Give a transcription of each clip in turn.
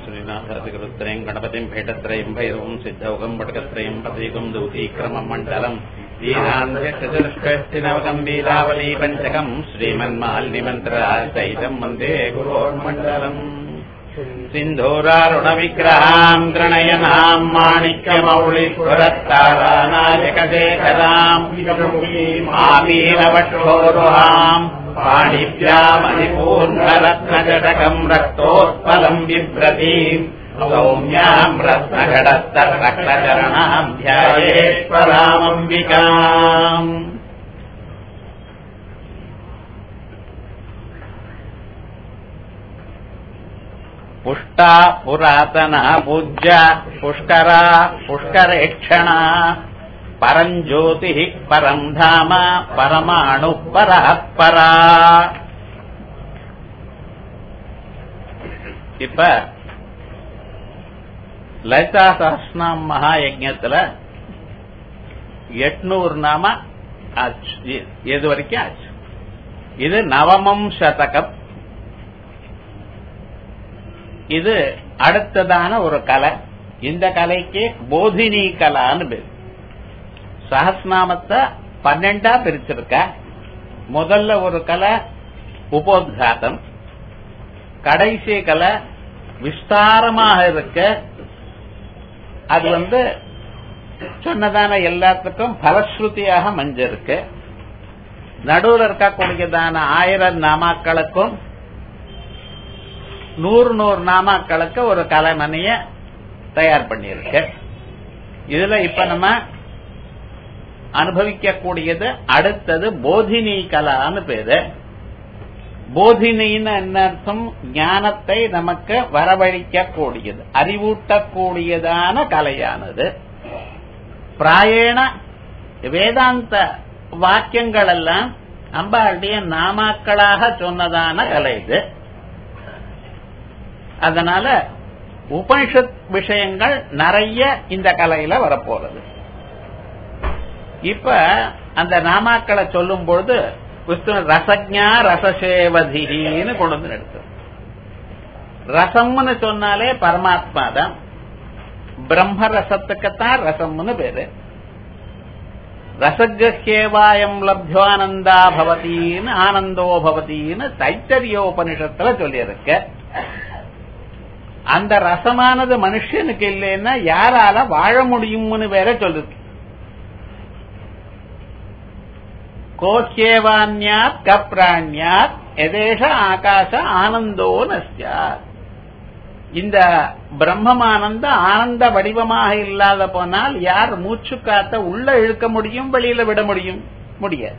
श्रीनाथादिगुरुत्रयम् गणपतिम् भेटत्रयम् भैरवम् सिद्धौकम् पटकत्रयम् पदैकम् दूतीक्रमम् मण्डलम् वीरान्ध्यचतुष्षष्टिनवकम् वीरावली पञ्चकम् श्रीमन्माल्निमन्त्रराजसहितम् वन्दे गुरोर्मण्डलम् सिन्धूरारुणविग्रहाम् गृणयनाम् माणिक्यमौलिपुरत्तारानायकशेखराम् आमीनवक्षोरुहाम् पाणिभ्यामधिपूर्णरत्नजटकम् रक्तोत्पलम् बिभ्रतीम् सौम्याम् रत्नघटस्तरक्तचरणाम् ध्यायेश्वरामम्बिकाम् पुष्टा पुरातना पूज्या पुष्करा पुष्करेक्षणा परम् ज्योतिः परम् धाम परमाणुः परः பரா இப்ப லலிதா சஹஸ்நாம் மகாயஜத்துல எட்நூறு நாம ஆச்சு எது வரைக்கும் ஆச்சு இது நவமம் சதகம் இது அடுத்ததான ஒரு கலை இந்த கலைக்கு போதினி கலான்னு பேர் சஹஸ்நாமத்தை பன்னெண்டா பிரிச்சிருக்க முதல்ல ஒரு கலை உபோத்காதம் கடைசி கலை விஸ்தாரமாக இருக்க அது வந்து சொன்னதான எல்லாத்துக்கும் பலஸ்ருதியாக மஞ்சிருக்கு நடுவில் இருக்கக்கூடியதான ஆயிரம் நாமாக்களுக்கும் நூறு நூறு நாமாக்களுக்கு ஒரு கலைமணிய தயார் பண்ணியிருக்கு இதுல இப்ப நம்ம அனுபவிக்கக்கூடியது அடுத்தது போதினி கலான்னு பேரு போதினின்னு என்ன அர்த்தம் ஞானத்தை நமக்கு வரவழிக்க கூடியது அறிவூட்டக்கூடியதான கலையானது பிராயண வேதாந்த வாக்கியங்கள் எல்லாம் அம்பாளுடைய நாமாக்களாக சொன்னதான கலை இது அதனால உபனிஷத் விஷயங்கள் நிறைய இந்த கலையில வரப்போறது இப்ப அந்த நாமாக்களை சொல்லும் பொழுது விஷ்ணு ரசஜா ரசசேவதின்னு கொண்டு வந்து எடுத்து ரசம்னு சொன்னாலே பரமாத்மா தான் பிரம்ம ரசத்துக்குத்தான் ரசம்னு பேரு ரசஜேவாயம் லப்துவானந்தா பவத்தின்னு ஆனந்தோ பவத்தின்னு தைத்தரியோபனிஷத்துல சொல்லியிருக்க அந்த ரசமானது மனுஷனுக்கு இல்லைன்னா யாரால வாழ முடியும்னு வேற சொல்லுது கோக்கியவான்யாத் கப்ராண்யாத் எதேஷ ஆகாச ஆனந்தோ நஸ்யாத் இந்த பிரம்மமானந்த ஆனந்த வடிவமாக இல்லாத போனால் யார் மூச்சு காத்த உள்ள இழுக்க முடியும் வெளியில விட முடியும் முடியாது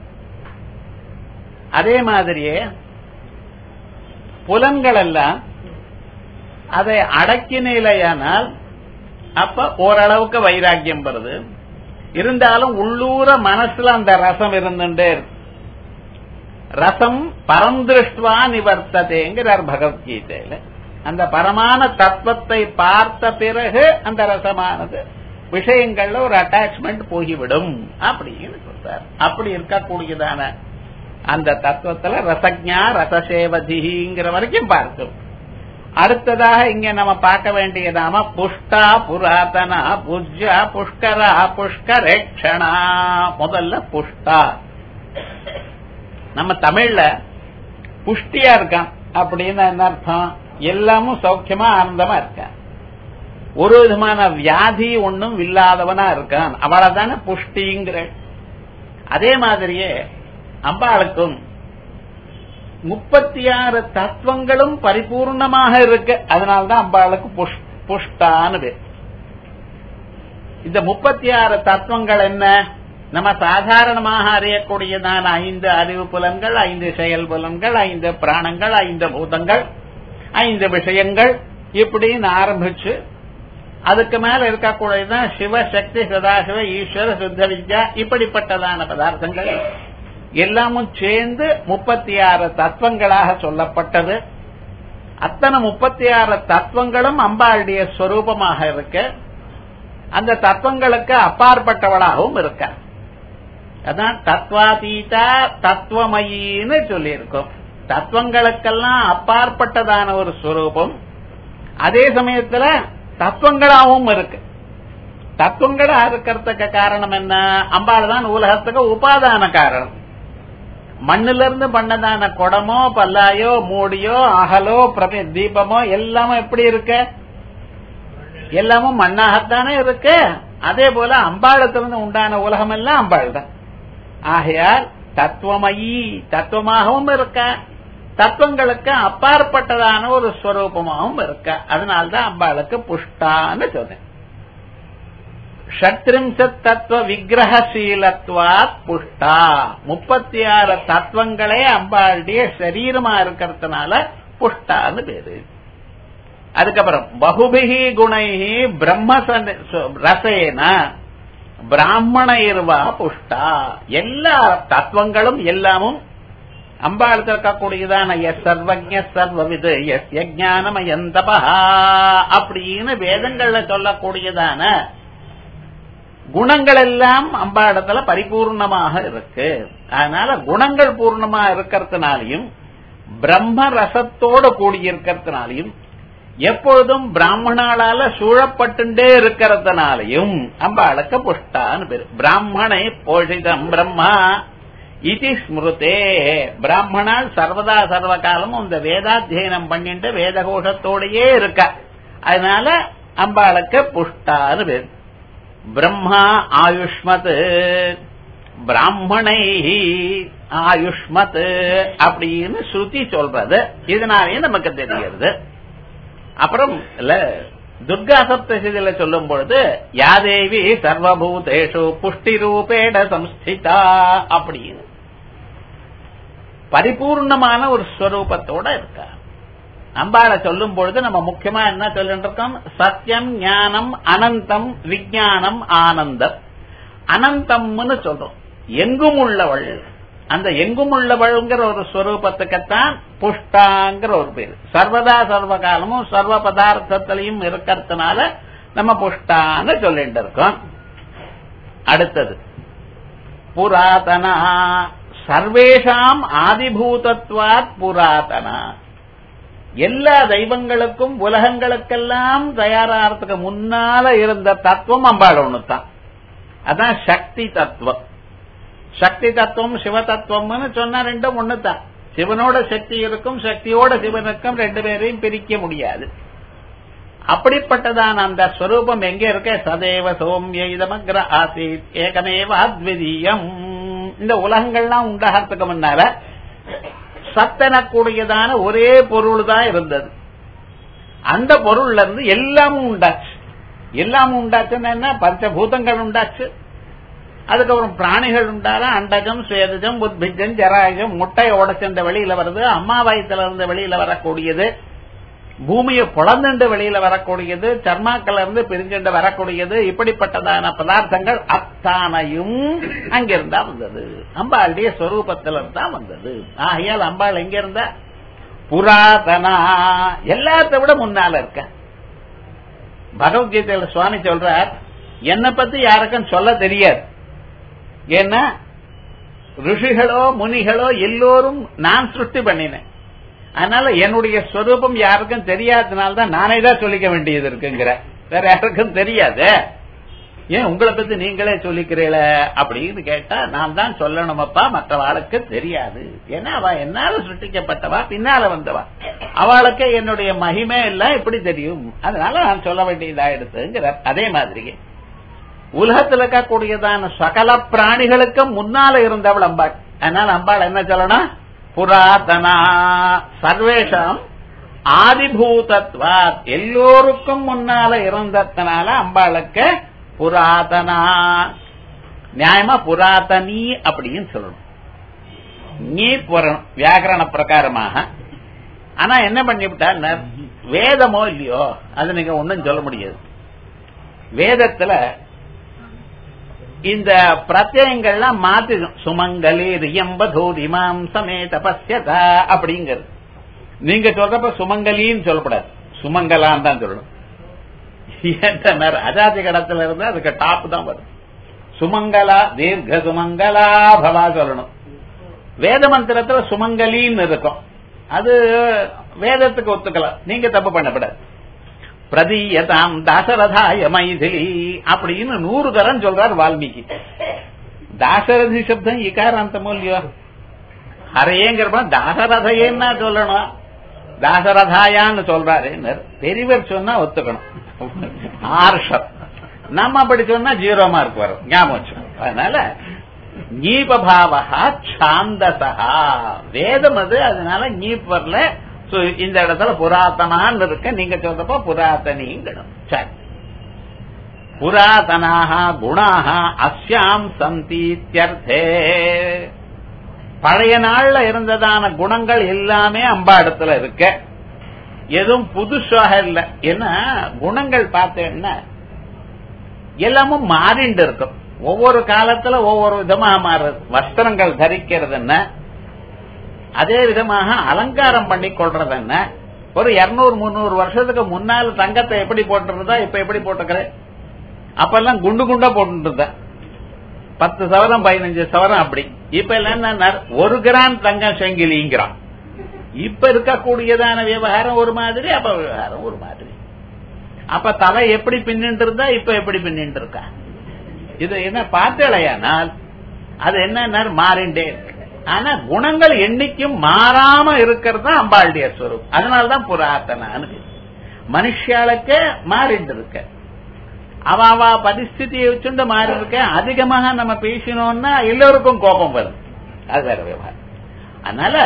அதே மாதிரியே புலன்கள் எல்லாம் அதை அடக்கினேலையானால் அப்ப ஓரளவுக்கு வைராக்கியம் வருது இருந்தாலும் உள்ளூர மனசுல அந்த ரசம் இருந்துட்டே இருக்கு ரசம் பரந்திருஷ்டுவா நிவர்த்ததேங்கிறார் பகவத்கீதையில அந்த பரமான தத்துவத்தை பார்த்த பிறகு அந்த ரசமானது விஷயங்கள்ல ஒரு அட்டாச்மெண்ட் போய்விடும் அப்படின்னு சொல்றார் அப்படி இருக்கக்கூடியதான அந்த தத்துவத்துல ரசஜா ரசசேவதிங்கிற வரைக்கும் பார்க்கும் அடுத்ததாக இங்க நம்ம பார்க்க வேண்டியதாம புஷ்டா புராதனா புஜ்ஜா புஷ்கரா புஷ்கரேக்ஷணா முதல்ல புஷ்டா நம்ம தமிழ்ல புஷ்டியா இருக்கான் அப்படின்னு என்ன அர்த்தம் எல்லாமும் சௌக்கியமா ஆனந்தமா இருக்கான் ஒரு விதமான வியாதி ஒன்னும் இல்லாதவனா இருக்கான் அவளதான புஷ்டிங்கிற அதே மாதிரியே அம்பாளுக்கும் முப்பத்தி ஆறு தத்துவங்களும் பரிபூர்ணமாக இருக்கு அதனால்தான் அம்பாளுக்கு புஷ்டான்னு பேர் இந்த முப்பத்தி ஆறு தத்துவங்கள் என்ன நம்ம சாதாரணமாக அறியக்கூடியதான ஐந்து அறிவு புலன்கள் ஐந்து செயல் புலன்கள் ஐந்து பிராணங்கள் ஐந்து பூதங்கள் ஐந்து விஷயங்கள் இப்படின்னு ஆரம்பிச்சு அதுக்கு மேல இருக்கக்கூடியதான் சிவ சக்தி சதாசிவ ஈஸ்வர சுத்த வித்யா இப்படிப்பட்டதான பதார்த்தங்கள் எல்லாமும் சேர்ந்து முப்பத்தி ஆறு தத்துவங்களாக சொல்லப்பட்டது அத்தனை முப்பத்தி ஆறு தத்துவங்களும் அம்பாளுடைய ஸ்வரூபமாக இருக்க அந்த தத்துவங்களுக்கு அப்பாற்பட்டவளாகவும் இருக்க அதான் தத்வாதீதா தத்துவமயின்னு சொல்லியிருக்கோம் தத்துவங்களுக்கெல்லாம் அப்பாற்பட்டதான ஒரு ஸ்வரூபம் அதே சமயத்துல தத்துவங்களாவும் இருக்கு தத்துவங்களா இருக்கிறதுக்கு காரணம் என்ன அம்பாள் தான் உலகத்துக்கு உபாதான காரணம் மண்ணுல இருந்து பண்ணதான குடமோ பல்லாயோ மூடியோ அகலோ பிரப தீபமோ எல்லாமே எப்படி இருக்கு எல்லாமும் மண்ணாகத்தானே இருக்கு அதே போல அம்பாளத்திலிருந்து உண்டான உலகம் எல்லாம் அம்பாள் தான் ஆகையால் தத்துவமயி தத்துவமாகவும் இருக்க தத்துவங்களுக்கு அப்பாற்பட்டதான ஒரு ஸ்வரூபமாகவும் இருக்க அதனால்தான் அம்பாளுக்கு புஷ்டான்னு சொன்னேன் ஷட்ரிம்சத் தத்துவ விக்கிரகசீலத்வாத் புஷ்டா முப்பத்தி ஆறு தத்துவங்களே அம்பாளுடைய சரீரமா இருக்கிறதுனால புஷ்டான்னு பேரு அதுக்கப்புறம் பகுபிகி குணைஹி பிரம்ம ரசேன பிராமண இருவா புஷ்டா எல்லா தத்துவங்களும் எல்லாமும் அம்பாளுக்கு இருக்கக்கூடியதான எஸ் சர்வஜ சர்வவிது எஸ் யஜானமயந்தபா அப்படின்னு வேதங்கள்ல சொல்லக்கூடியதான குணங்கள் எல்லாம் அம்பாடத்துல பரிபூர்ணமாக இருக்கு அதனால குணங்கள் பூர்ணமா இருக்கிறதுனாலையும் பிரம்ம ரசத்தோட கூடியிருக்கிறதுனாலையும் எப்பொழுதும் பிராமணாலால சூழப்பட்டுண்டே இருக்கிறதுனாலையும் அம்பாளுக்கு புஷ்டான்னு பேரு பிராமணை போஷிதம் பிரம்மா இது ஸ்மிருதே பிராமணால் சர்வதா சர்வ காலமும் இந்த வேதாத்தியனம் பண்ணிட்டு வேதகோஷத்தோடயே இருக்க அதனால அம்பாளுக்கு புஷ்டான்னு பேரு பிரம்மா ஆயுஷ்மத் பிராமணை ஆயுஷ்மத் அப்படின்னு ஸ்ருதி சொல்றது இதனாலே நமக்கு தெரிகிறது அப்புறம் இல்ல துர்கா சப்தசிதியில சொல்லும் பொழுது யாதேவி சர்வபூதேஷு புஷ்டி ரூபேட சம்ஸ்திதா அப்படின்னு பரிபூர்ணமான ஒரு ஸ்வரூபத்தோட இருக்கா அம்பாளை சொல்லும் பொழுது நம்ம முக்கியமா என்ன சொல்லிட்டு இருக்கோம் சத்தியம் ஞானம் அனந்தம் விஜயானம் ஆனந்தம் அனந்தம்னு சொல்றோம் எங்கும் உள்ளவள் அந்த எங்கும் உள்ளவள்ங்கிற ஒரு ஸ்வரூபத்துக்குத்தான் புஷ்டாங்கிற ஒரு பேர் சர்வதா சர்வ காலமும் சர்வ பதார்த்தத்திலையும் இருக்கிறதுனால நம்ம புஷ்டான்னு சொல்லிட்டு இருக்கோம் அடுத்தது புராதனா சர்வேஷாம் ஆதிபூதத்வாத் புராதனா எல்லா தெய்வங்களுக்கும் உலகங்களுக்கெல்லாம் தயாராகிறதுக்கு முன்னால இருந்த தத்துவம் அம்பாள் ஒண்ணுதான் அதான் சக்தி தத்துவம் சக்தி தத்துவம் சிவ தத்துவம்னு சொன்னா ரெண்டும் ஒண்ணுதான் சிவனோட சக்தி இருக்கும் சக்தியோட சிவனுக்கும் ரெண்டு பேரையும் பிரிக்க முடியாது அப்படிப்பட்டதான அந்த ஸ்வரூபம் எங்க இருக்க சதேவ சோமிய இதமக்ர ஆசீத் ஏகமேவ அத்விதீயம் இந்த உலகங்கள்லாம் உண்டாகிறதுக்கு முன்னால சத்தனக்கூடியதான ஒரே பொருள் தான் இருந்தது அந்த பொருள்ல இருந்து எல்லாமும் உண்டாச்சு எல்லாமும் உண்டாச்சுன்னா என்ன பஞ்சபூதங்கள் உண்டாச்சு அதுக்கப்புறம் பிராணிகள் உண்டால அண்டஜம் சுவேதஜம் உத்பிஜம் ஜராயுஜம் முட்டையை உடச்சிருந்த வெளியில வருது அம்மா வயத்துல இருந்து வெளியில வரக்கூடியது பூமியை புலந்துண்டு வெளியில வரக்கூடியது சர்மாக்கள்ல இருந்து பிரிஞ்சுண்டு வரக்கூடியது இப்படிப்பட்டதான பதார்த்தங்கள் அத்தானையும் அங்கிருந்தா வந்தது அம்பாளுடைய ஸ்வரூபத்தில இருந்தா வந்தது ஆகையால் அம்பாள் எங்க இருந்தா புராதனா எல்லாத்த விட முன்னால இருக்க பகவத்கீதையில சுவாமி சொல்றார் என்னை பத்தி யாருக்கும் சொல்ல தெரியாது ஏன்னா ரிஷிகளோ முனிகளோ எல்லோரும் நான் சிருஷ்டி பண்ணினேன் அதனால என்னுடைய ஸ்வரூபம் யாருக்கும் தெரியாததுனால தான் நானே தான் சொல்லிக்க வேண்டியது இருக்குங்கிற வேற யாருக்கும் தெரியாது ஏன் உங்களை பத்தி நீங்களே சொல்லிக்கிறீல அப்படின்னு கேட்டா நான் தான் சொல்லணுமப்பா மற்றவாளுக்கு தெரியாது ஏன்னா அவ என்னால சிருஷ்டிக்கப்பட்டவா பின்னால வந்தவா அவளுக்கு என்னுடைய மகிமை எல்லாம் எப்படி தெரியும் அதனால நான் சொல்ல வேண்டியதாயிடுதுங்கிற அதே மாதிரி உலகத்தில் இருக்கக்கூடியதான சகல பிராணிகளுக்கும் முன்னால இருந்தவள் அம்பாள் அதனால அம்பாள் என்ன சொல்லணும் புராதனா சர்வேஷம் ஆதிபூதத்வாத் எல்லோருக்கும் முன்னால இருந்ததுனால அம்பாளுக்கு புராதனா நியாயமா புராதனி அப்படின்னு சொல்லணும் நீ புறணும் வியாக்கரண பிரகாரமாக ஆனா என்ன பண்ணிவிட்டா வேதமோ இல்லையோ அது நீங்க ஒன்னும் சொல்ல முடியாது வேதத்துல இந்த பிரத்யங்கள்லாம் மாத்திடும் சுமங்கலி ரியம்பதூரிமாம் சமேத பசியதா அப்படிங்கிறது நீங்க சொல்றப்ப சுமங்கலின்னு சொல்லக்கூடாது சுமங்கலான்னு தான் சொல்லணும் அஜாதி கடத்துல இருந்து அதுக்கு டாப் தான் வரும் சுமங்கலா தீர்க்க சுமங்கலா பவா சொல்லணும் வேத மந்திரத்துல சுமங்கலின்னு இருக்கும் அது வேதத்துக்கு ஒத்துக்கலாம் நீங்க தப்பு பண்ணப்படாது பிரதீயதாம் தாசரதாய மைதிலி அப்படின்னு நூறு தரம் சொல்றார் வால்மீகி தாசரதி சப்தம் இகாராந்த மூலியம் ஹரையேங்கிறப்ப தாசரதையன்னா சொல்லணும் தாசரதாயான்னு சொல்றாரு பெரியவர் சொன்னா ஒத்துக்கணும் ஆர்ஷம் நம்ம அப்படி சொன்னா ஜீரோ மார்க் வரும் ஞாபகம் வச்சுக்கணும். அதனால நீபபாவா சாந்தசா வேதம் அது அதனால நீப் வரல So, இந்த இடத்துல புராதனான்னு இருக்க நீங்க சொல்றப்ப புராதனிங்கணும் சரி புராதனாக குணாக அஸ்யாம் சந்தீத்யர்த்தே பழைய நாள்ல இருந்ததான குணங்கள் எல்லாமே அம்பா இடத்துல இருக்க எதுவும் புதுசாக இல்ல ஏன்னா குணங்கள் பார்த்தேன்னா எல்லாமும் மாறிண்டு இருக்கும் ஒவ்வொரு காலத்துல ஒவ்வொரு விதமாக மாறுது வஸ்திரங்கள் தரிக்கிறது என்ன அதே விதமாக அலங்காரம் பண்ணி கொள்றது என்ன ஒரு இருநூறு முந்நூறு வருஷத்துக்கு முன்னால தங்கத்தை எப்படி போட்டுருந்தா இப்ப எப்படி போட்டுக்கிறேன் அப்பெல்லாம் குண்டு குண்டா போட்டு பத்து சவரம் பதினஞ்சு சவரம் அப்படி இப்ப எல்லாம் என்ன ஒரு கிராம் தங்கம் செங்கிலிங்கிறான் இப்ப இருக்கக்கூடியதான விவகாரம் ஒரு மாதிரி அப்ப விவகாரம் ஒரு மாதிரி அப்ப தலை எப்படி பின்னிட்டு இருந்தா இப்ப எப்படி பின்னிட்டு இருக்கா இது என்ன பார்த்தலையானால் அது என்ன மாறிண்டே இருக்கு ஆனா குணங்கள் என்னைக்கும் மாறாம இருக்கிறது தான் அம்பாளுடைய ஸ்வரூப் அதனாலதான் புராத்தனான்னு மனுஷாளுக்கு மாறிண்டு இருக்க அவ அவ பரிஸ்திதியை வச்சுட்டு மாறி இருக்க அதிகமாக நம்ம பேசினோம்னா எல்லோருக்கும் கோபம் வரும் அது வேற விவகாரம் அதனால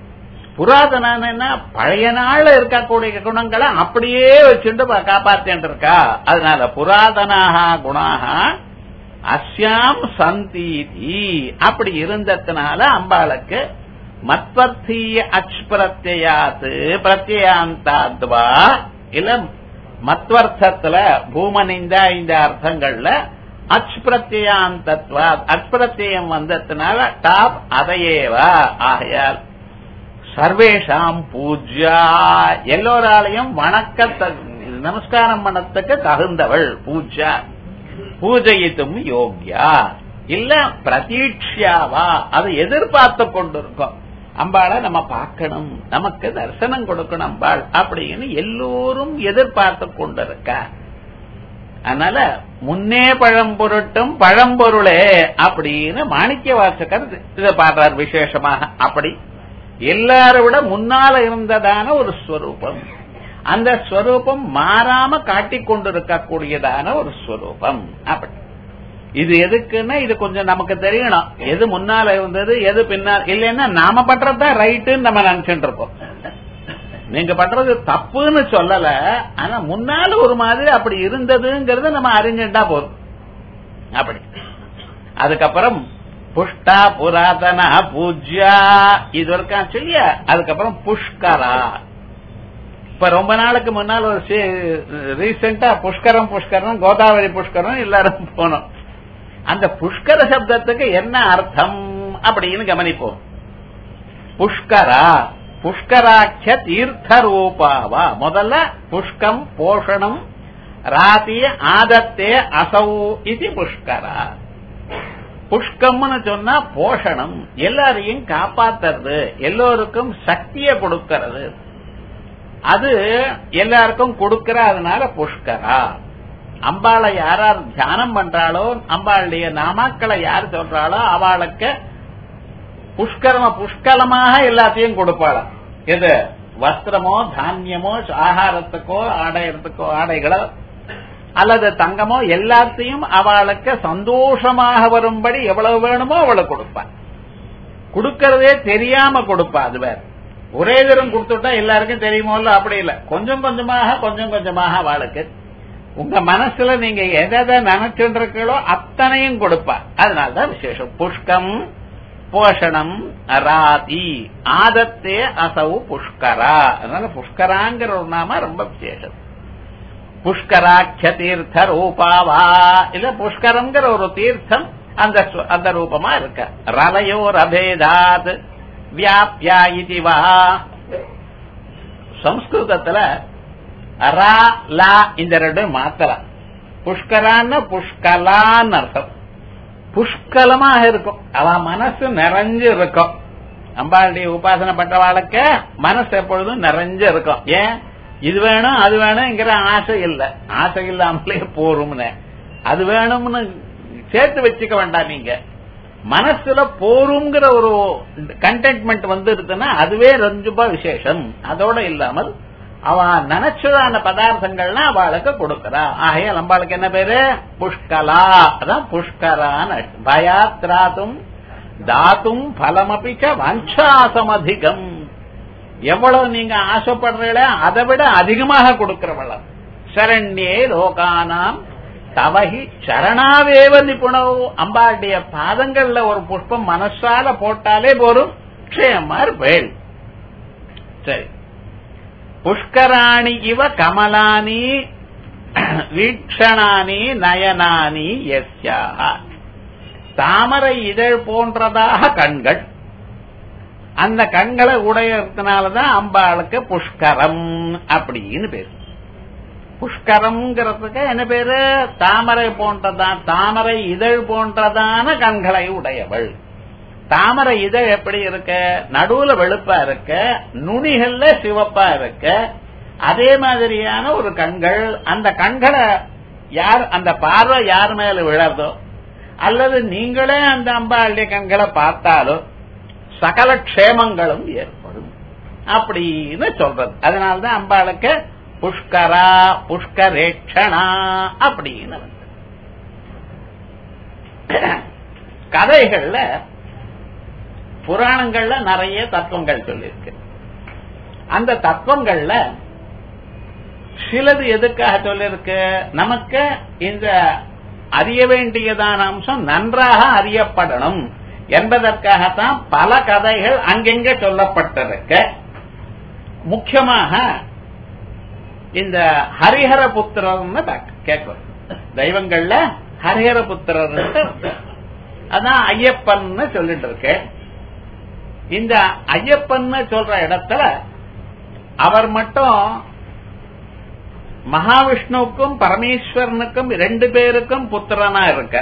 புராதன பழைய நாள்ல இருக்கக்கூடிய குணங்களை அப்படியே வச்சுட்டு காப்பாத்திட்டு இருக்கா அதனால புராதனாக குணாக அஸ்யாம் சந்தீதி அப்படி இருந்ததுனால அம்பாளுக்கு மத்வர்த்தீய அச் பிரத்யாத்து பிரத்யாந்தாத்வா இல்ல மத்வர்த்தத்துல பூமனிந்த இந்த அர்த்தங்கள்ல அச் பிரத்யாந்தத்வா அச் பிரத்யம் வந்ததுனால டாப் அதையேவா ஆகையால் சர்வேஷாம் பூஜ்யா எல்லோராலையும் வணக்க நமஸ்காரம் பண்ணத்துக்கு தகுந்தவள் பூஜா பூஜயித்தும் யோக்யா இல்ல பிரதீட்சியாவா அது எதிர்பார்த்து கொண்டிருக்கோம் அம்பாளை நம்ம பார்க்கணும் நமக்கு தரிசனம் கொடுக்கணும் அம்பாள் அப்படின்னு எல்லோரும் எதிர்பார்த்து கொண்டிருக்க அதனால முன்னே பழம்பொருட்டும் பழம்பொருளே அப்படின்னு மாணிக்க வாசகர் இதை பாடுறார் விசேஷமாக அப்படி எல்லாரை விட முன்னால இருந்ததான ஒரு ஸ்வரூபம் அந்த ஸ்வரூபம் மாறாம காட்டிக் கொண்டிருக்கக்கூடியதான ஒரு ஸ்வரூபம் அப்படி இது எதுக்குன்னா இது கொஞ்சம் நமக்கு தெரியணும் எது முன்னால இருந்தது எது பின்னால் இல்லைன்னா நாம பண்றதுதான் ரைட்டுன்னு நம்ம நினைச்சுட்டு இருக்கோம் நீங்க பண்றது தப்புன்னு சொல்லல ஆனா முன்னால ஒரு மாதிரி அப்படி இருந்ததுங்கிறத நம்ம அறிஞ்சுட்டா போதும் அப்படி அதுக்கப்புறம் புஷ்டா புராதனா பூஜ்யா இது வரைக்கும் சொல்லியா அதுக்கப்புறம் புஷ்கரா இப்ப ரொம்ப நாளுக்கு முன்னால் ஒரு ரீசெண்டா புஷ்கரம் புஷ்கரம் கோதாவரி புஷ்கரம் எல்லாரும் போனோம் அந்த புஷ்கர சப்தத்துக்கு என்ன அர்த்தம் அப்படின்னு கவனிப்போம் புஷ்கரா புஷ்கராட்ச தீர்த்த ரூபாவா முதல்ல புஷ்கம் போஷணம் ராத்திய ஆதத்தே அசௌ இது புஷ்கரா புஷ்கம்னு சொன்னா போஷணம் எல்லாரையும் காப்பாத்துறது எல்லோருக்கும் சக்தியை கொடுக்கிறது அது எல்லாருக்கும் கொடுக்கிற அதனால புஷ்கரா அம்பாளை யாரார் தியானம் பண்றாளோ அம்பாளுடைய நாமாக்களை யார் சொல்றாளோ அவளுக்கு புஷ்கரம புஷ்கலமாக எல்லாத்தையும் கொடுப்பாளாம் எது வஸ்திரமோ தானியமோ ஆகாரத்துக்கோ ஆடையத்துக்கோ ஆடைகளோ அல்லது தங்கமோ எல்லாத்தையும் அவளுக்கு சந்தோஷமாக வரும்படி எவ்வளவு வேணுமோ அவளுக்கு கொடுப்பான் கொடுக்கறதே தெரியாம கொடுப்பா அது வேற ஒரே தரம் கொடுத்துட்டா எல்லாருக்கும் தெரியுமோ இல்ல அப்படி இல்ல கொஞ்சம் கொஞ்சமாக கொஞ்சம் கொஞ்சமாக அவளுக்கு உங்க மனசுல நீங்க எதை நினைச்சுட்டு இருக்கீங்களோ அத்தனையும் கொடுப்பா அதனாலதான் விசேஷம் புஷ்கம் போஷணம் ராதி ஆதத்தே அசவு புஷ்கரா அதனால புஷ்கராங்கிற ஒரு நாம ரொம்ப விசேஷம் புஷ்கராட்ச தீர்த்த ரூபாவா இல்ல புஷ்கரம்ங்கிற ஒரு தீர்த்தம் அந்த அந்த ரூபமா இருக்க ரலயோ ரபேதாத் வியாப்யா இது வா சம்ஸ்கிருதத்துல ரா லா இந்த ரெண்டு மாத்தலாம் புஷ்கரான்னு புஷ்கலான்னு அர்த்தம் புஷ்கலமாக இருக்கும் அவ மனசு நிறைஞ்சு இருக்கும் அம்பாளுடைய உபாசனை பண்றவாளுக்கு மனசு எப்பொழுதும் நிறைஞ்சு இருக்கும் ஏன் இது வேணும் அது வேணுங்கிற ஆசை இல்ல ஆசை இல்லாமலே போரும்னு அது வேணும்னு சேர்த்து வச்சுக்க வேண்டாம் நீங்க மனசுல போருங்கிற ஒரு கண்டென்ட்மெண்ட் வந்துருதுன்னா அதுவே ரொம்ப விசேஷம் அதோட இல்லாமல் அவ நினைச்சதான பதார்த்தங்கள்னா அவளுக்கு கொடுக்கறா ஆகையால் நம்மளுக்கு என்ன பேரு புஷ்கலா அதான் புஷ்கரான்னு பயாத்ராத்தும் தாத்தும் பலமபிச்ச வஞ்சாசமதிகம் எவ்வளவு நீங்க ஆசைப்படுறீங்களோ அதை விட அதிகமாக கொடுக்கிறவள சரண்யே லோகானாம் தவகி சரணாவேவ நிபுணவோ அம்பாளுடைய பாதங்கள்ல ஒரு புஷ்பம் மனசால போட்டாலே போரும் க்ஷேமா இருப்பேள் சரி புஷ்கராணி இவ கமலானி வீக்ஷணானி நயனானி எஸ்யா தாமரை இதழ் போன்றதாக கண்கள் அந்த கண்களை உடையறதுனாலதான் அம்பாளுக்கு புஷ்கரம் அப்படின்னு பேரு புஷ்கரம்ங்கிறதுக்கு என்ன பேரு தாமரை போன்றதான் தாமரை இதழ் போன்றதான கண்களை உடையவள் தாமரை இதழ் எப்படி இருக்க நடுவுல வெளுப்பா இருக்க நுனிகள்ல சிவப்பா இருக்க அதே மாதிரியான ஒரு கண்கள் அந்த கண்களை யார் அந்த பார்வை யார் மேல விழறதோ அல்லது நீங்களே அந்த அம்பாளுடைய கண்களை பார்த்தாலோ சகல க்ஷேமங்களும் ஏற்படும் அப்படின்னு சொல்றது அதனால்தான் அம்பாளுக்கு புஷ்கரா புஷ்கரேட்சணா அப்படின்னு வந்து கதைகள்ல புராணங்கள்ல நிறைய தத்துவங்கள் சொல்லியிருக்கு அந்த தத்துவங்கள்ல சிலது எதுக்காக சொல்லிருக்கு நமக்கு இந்த அறிய வேண்டியதான அம்சம் நன்றாக அறியப்படணும் என்பதற்காகத்தான் பல கதைகள் அங்கெங்க சொல்லப்பட்டிருக்கு முக்கியமாக இந்த ஹரிஹர புத்திரர்னு கேட்கிறோம் தெய்வங்கள்ல ஹரிஹர புத்திரர் அதான் ஐயப்பன் சொல்லிட்டு இருக்கு இந்த ஐயப்பன் சொல்ற இடத்துல அவர் மட்டும் மகாவிஷ்ணுவுக்கும் பரமேஸ்வரனுக்கும் ரெண்டு பேருக்கும் புத்திரனா இருக்க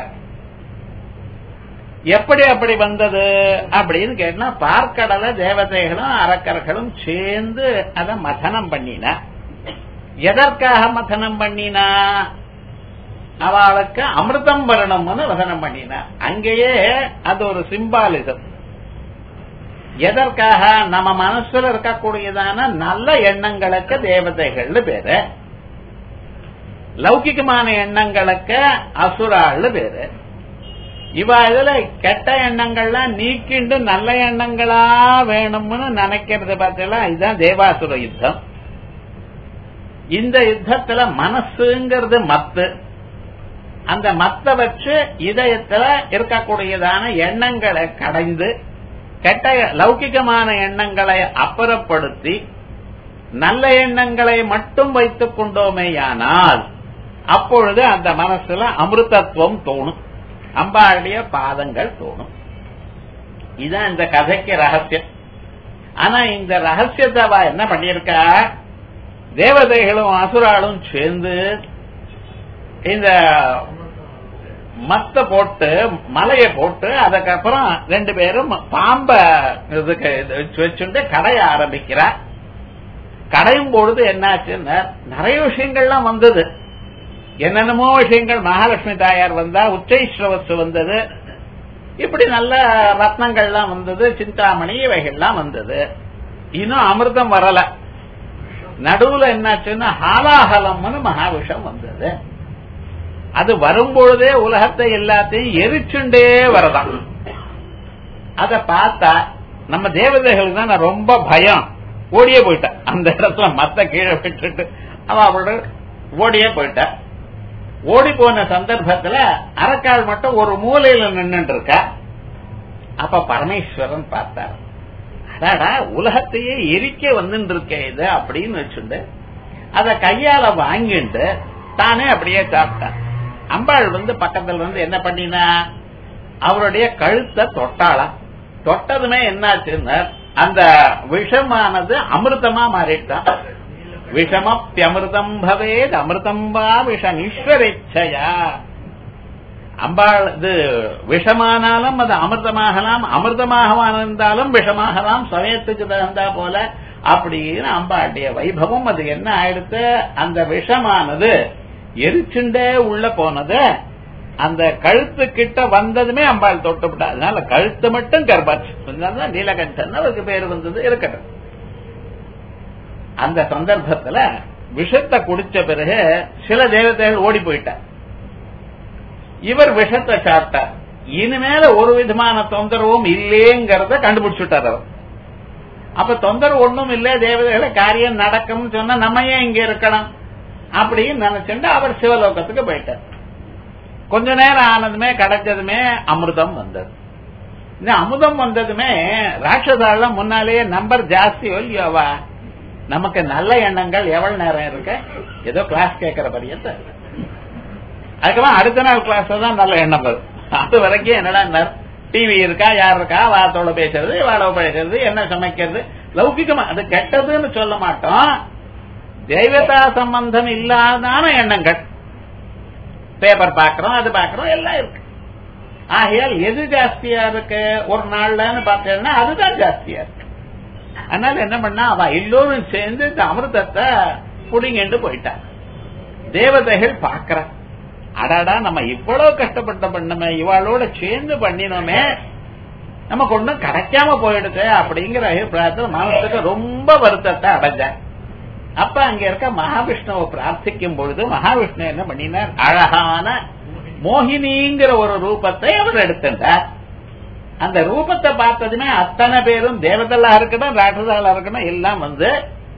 எப்படி அப்படி வந்தது அப்படின்னு கேட்டா பார்க்கடல தேவதைகளும் அரக்கர்களும் சேர்ந்து அதை மதனம் பண்ணின எதற்காக மதனம் பண்ணினா அவளுக்கு அமிர்தம் வரணும்னு வசனம் பண்ணினா அங்கேயே அது ஒரு சிம்பாலிசம் எதற்காக நம்ம மனசுல இருக்கக்கூடியதான நல்ல எண்ணங்களுக்கு தேவதைகள் பேரு லௌகிகமான எண்ணங்களுக்கு அசுராள் பேரு இவ இதுல கெட்ட எண்ணங்கள்லாம் நீக்கிண்டு நல்ல எண்ணங்களா வேணும்னு நினைக்கிறது பார்த்தீங்களா இதுதான் தேவாசுர யுத்தம் இந்த யுத்தத்துல மனசுங்கிறது மத்து அந்த மத்த வச்சு இதயத்துல இருக்கக்கூடியதான எண்ணங்களை கடைந்து கெட்ட லௌகிகமான எண்ணங்களை அப்புறப்படுத்தி நல்ல எண்ணங்களை மட்டும் வைத்துக் கொண்டோமேயானால் அப்பொழுது அந்த மனசுல அமிர்தத்துவம் தோணும் அம்பாளுடைய பாதங்கள் தோணும் இதுதான் இந்த கதைக்கு ரகசியம் ஆனா இந்த ரகசியத்தை அவ என்ன பண்ணியிருக்கா தேவதைகளும் அசுராலும் சேர்ந்து இந்த மத்த போட்டு மலையை போட்டு அதுக்கப்புறம் ரெண்டு பேரும் பாம்ப இதுக்கு வச்சுட்டு கடைய ஆரம்பிக்கிறார் கடையும் பொழுது என்னாச்சுன்னா நிறைய விஷயங்கள்லாம் வந்தது என்னென்னமோ விஷயங்கள் மகாலட்சுமி தாயார் வந்தா உச்சைஸ்ரவசு வந்தது இப்படி நல்ல ரத்னங்கள்லாம் வந்தது சிந்தாமணி இவைகள்லாம் வந்தது இன்னும் அமிர்தம் வரல நடுவுல என்னாச்சுன்னா ஹாலாஹலம்னு மகாவிஷம் வந்தது அது வரும்பொழுதே உலகத்தை எல்லாத்தையும் எரிச்சுண்டே வரதான் அத பார்த்தா நம்ம தேவதைகளுக்கு தான் ரொம்ப பயம் ஓடியே போயிட்டா அந்த இடத்துல மத்த கீழே விட்டுட்டு அவ அவளோட ஓடியே போயிட்டா ஓடி போன சந்தர்ப்பத்துல அரக்கால் மட்டும் ஒரு மூலையில நின்று இருக்கா அப்ப பரமேஸ்வரன் பார்த்தார் அடாடா உலகத்தையே எரிக்க வந்துட்டு இருக்க இது அப்படின்னு வச்சுட்டு அத கையால வாங்கிட்டு தானே அப்படியே சாப்பிட்டான் அம்பாள் வந்து பக்கத்துல வந்து என்ன பண்ணினா அவருடைய கழுத்தை தொட்டாளாம் தொட்டதுமே என்னாச்சுன்னா அந்த விஷமானது அமிர்தமா மாறிட்டான் விஷமப்பியமிர்தம் பவேத் அமிர்தம் வா விஷம் ஈஸ்வரேச்சையா அம்பாள் இது விஷமானாலும் அது அமிர்தமாகலாம் அமிர்தமாக இருந்தாலும் விஷமாகலாம் சமயத்துக்கு தகுந்தா போல அப்படின்னு அம்பாளுடைய வைபவம் அது என்ன ஆயிடுத்து அந்த விஷமானது எரிச்சுண்டே உள்ள போனது அந்த கழுத்து கிட்ட வந்ததுமே அம்பாள் தொட்டுவிட்டா அதனால கழுத்து மட்டும் கர்ப்பாச்சு அதனாலதான் நீலகண்டன் அவருக்கு பேர் வந்தது இருக்கட்டும் அந்த சந்தர்ப்பத்துல விஷத்தை குடிச்ச பிறகு சில தேவதைகள் ஓடி போயிட்டார் இவர் விஷத்தை சாப்பிட்டார் இனிமேல ஒரு விதமான தொந்தரவும் இல்லேங்கிறத கண்டுபிடிச்சுட்டார் அவர் அப்ப தொந்தரவு ஒண்ணும் இல்ல தேவதைகளை காரியம் நடக்கும்னு சொன்னா நம்ம ஏன் இங்க இருக்கணும் அப்படின்னு நினைச்சுட்டு அவர் சிவலோகத்துக்கு போயிட்டார் கொஞ்ச நேரம் ஆனதுமே கிடைச்சதுமே அமிர்தம் வந்தது இந்த அமுதம் வந்ததுமே ராட்சசால முன்னாலேயே நம்பர் ஜாஸ்தி இல்லையோவா நமக்கு நல்ல எண்ணங்கள் எவ்வளவு நேரம் இருக்கு ஏதோ கிளாஸ் கேட்கிற பரியத்தை அதுக்கப்புறம் அடுத்த நாள் கிளாஸ்ல தான் நல்ல எண்ணம் வரும் அது வரைக்கும் என்னடா டிவி இருக்கா யார் இருக்கா வார்த்தோட பேசுறது வாழ பேசுறது என்ன சமைக்கிறது லௌகிகமா அது கெட்டதுன்னு சொல்ல மாட்டோம் தெய்வதா சம்பந்தம் இல்லாதான எண்ணங்கள் பேப்பர் பாக்குறோம் அது பாக்குறோம் எல்லாம் இருக்கு ஆகையால் எது ஜாஸ்தியா இருக்கு ஒரு நாள்லன்னு பார்த்தேன்னா அதுதான் ஜாஸ்தியா இருக்கு அதனால என்ன பண்ணா அவ எல்லோரும் சேர்ந்து இந்த அமிர்தத்தை புடிங்கிட்டு போயிட்டாங்க தேவதைகள் பாக்குற அடாடா நம்ம இவ்வளவு கஷ்டப்பட்ட பண்ணமே இவாளோட சேர்ந்து பண்ணினோமே நமக்கு ஒண்ணும் கிடைக்காம போயிடுது அப்படிங்கிற அபிப்பிராயத்தில் மனசுக்கு ரொம்ப வருத்தத்தை அடைஞ்சேன் அப்ப அங்க இருக்க மகாவிஷ்ணுவை பிரார்த்திக்கும் பொழுது மகாவிஷ்ணு என்ன பண்ணினார் அழகான மோகினிங்கிற ஒரு ரூபத்தை அவர் எடுத்துட்டார் அந்த ரூபத்தை பார்த்ததுமே அத்தனை பேரும் தேவதல்லா இருக்கணும் ராட்சசாலா இருக்கணும் எல்லாம் வந்து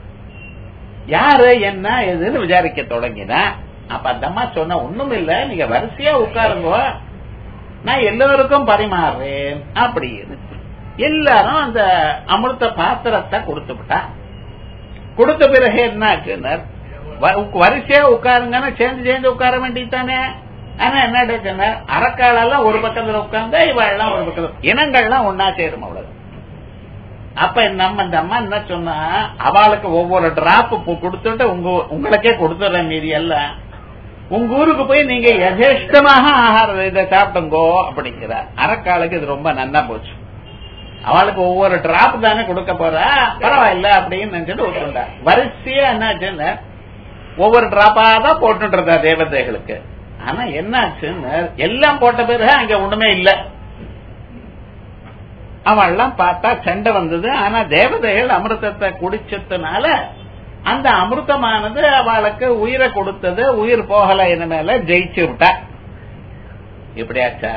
யாரு என்ன எதுன்னு விசாரிக்க தொடங்கின அப்ப அந்த அம்மா சொன்ன ஒண்ணும் இல்ல நீங்க வரிசையா உட்காருங்க நான் எல்லோருக்கும் பரிமாறுறேன் அப்படின்னு எல்லாரும் அந்த அமிர்த பாத்திரத்தை கொடுத்து விட்டா கொடுத்த பிறகு என்ன ஆச்சுன்னார் வரிசையா உட்காருங்கன்னா சேர்ந்து சேர்ந்து உட்கார வேண்டியதானே ஆனா என்ன சொன்னார் அறக்காலெல்லாம் ஒரு பக்கத்துல உட்கார்ந்தா இவாள்லாம் ஒரு பக்கத்துல இனங்கள்லாம் ஒன்னா சேரும் அவ்வளவு அப்ப நம்ம இந்த அம்மா என்ன சொன்னா அவளுக்கு ஒவ்வொரு டிராப் கொடுத்துட்டு உங்க உங்களுக்கே கொடுத்துறேன் மீதி எல்லாம் உங்க ஊருக்கு போய் நீங்க யதேஷ்டமாக ஆகாரம் இதை சாப்பிட்டுங்கோ அப்படிங்கிறார் அறக்காலுக்கு இது ரொம்ப நன்னா போச்சு அவளுக்கு ஒவ்வொரு டிராப் தானே கொடுக்க போறா பரவாயில்ல அப்படின்னு நினைச்சிட்டு விட்டுருந்தா வரிசையா என்னாச்சுன்னு ஒவ்வொரு டிராப்பா தான் போட்டுட்டு இருந்தா தேவதைகளுக்கு ஆனா என்னாச்சுன்னு எல்லாம் போட்ட பிறகு அங்க ஒண்ணுமே இல்ல அவள்லாம் பார்த்தா சண்டை வந்தது ஆனா தேவதைகள் அமிர்தத்தை குடிச்சதுனால அந்த அமிர்தமானது அவளுக்கு உயிரை கொடுத்தது உயிர் போகல இனிமேல ஜெயிச்சு விட்டா இப்படியாச்சா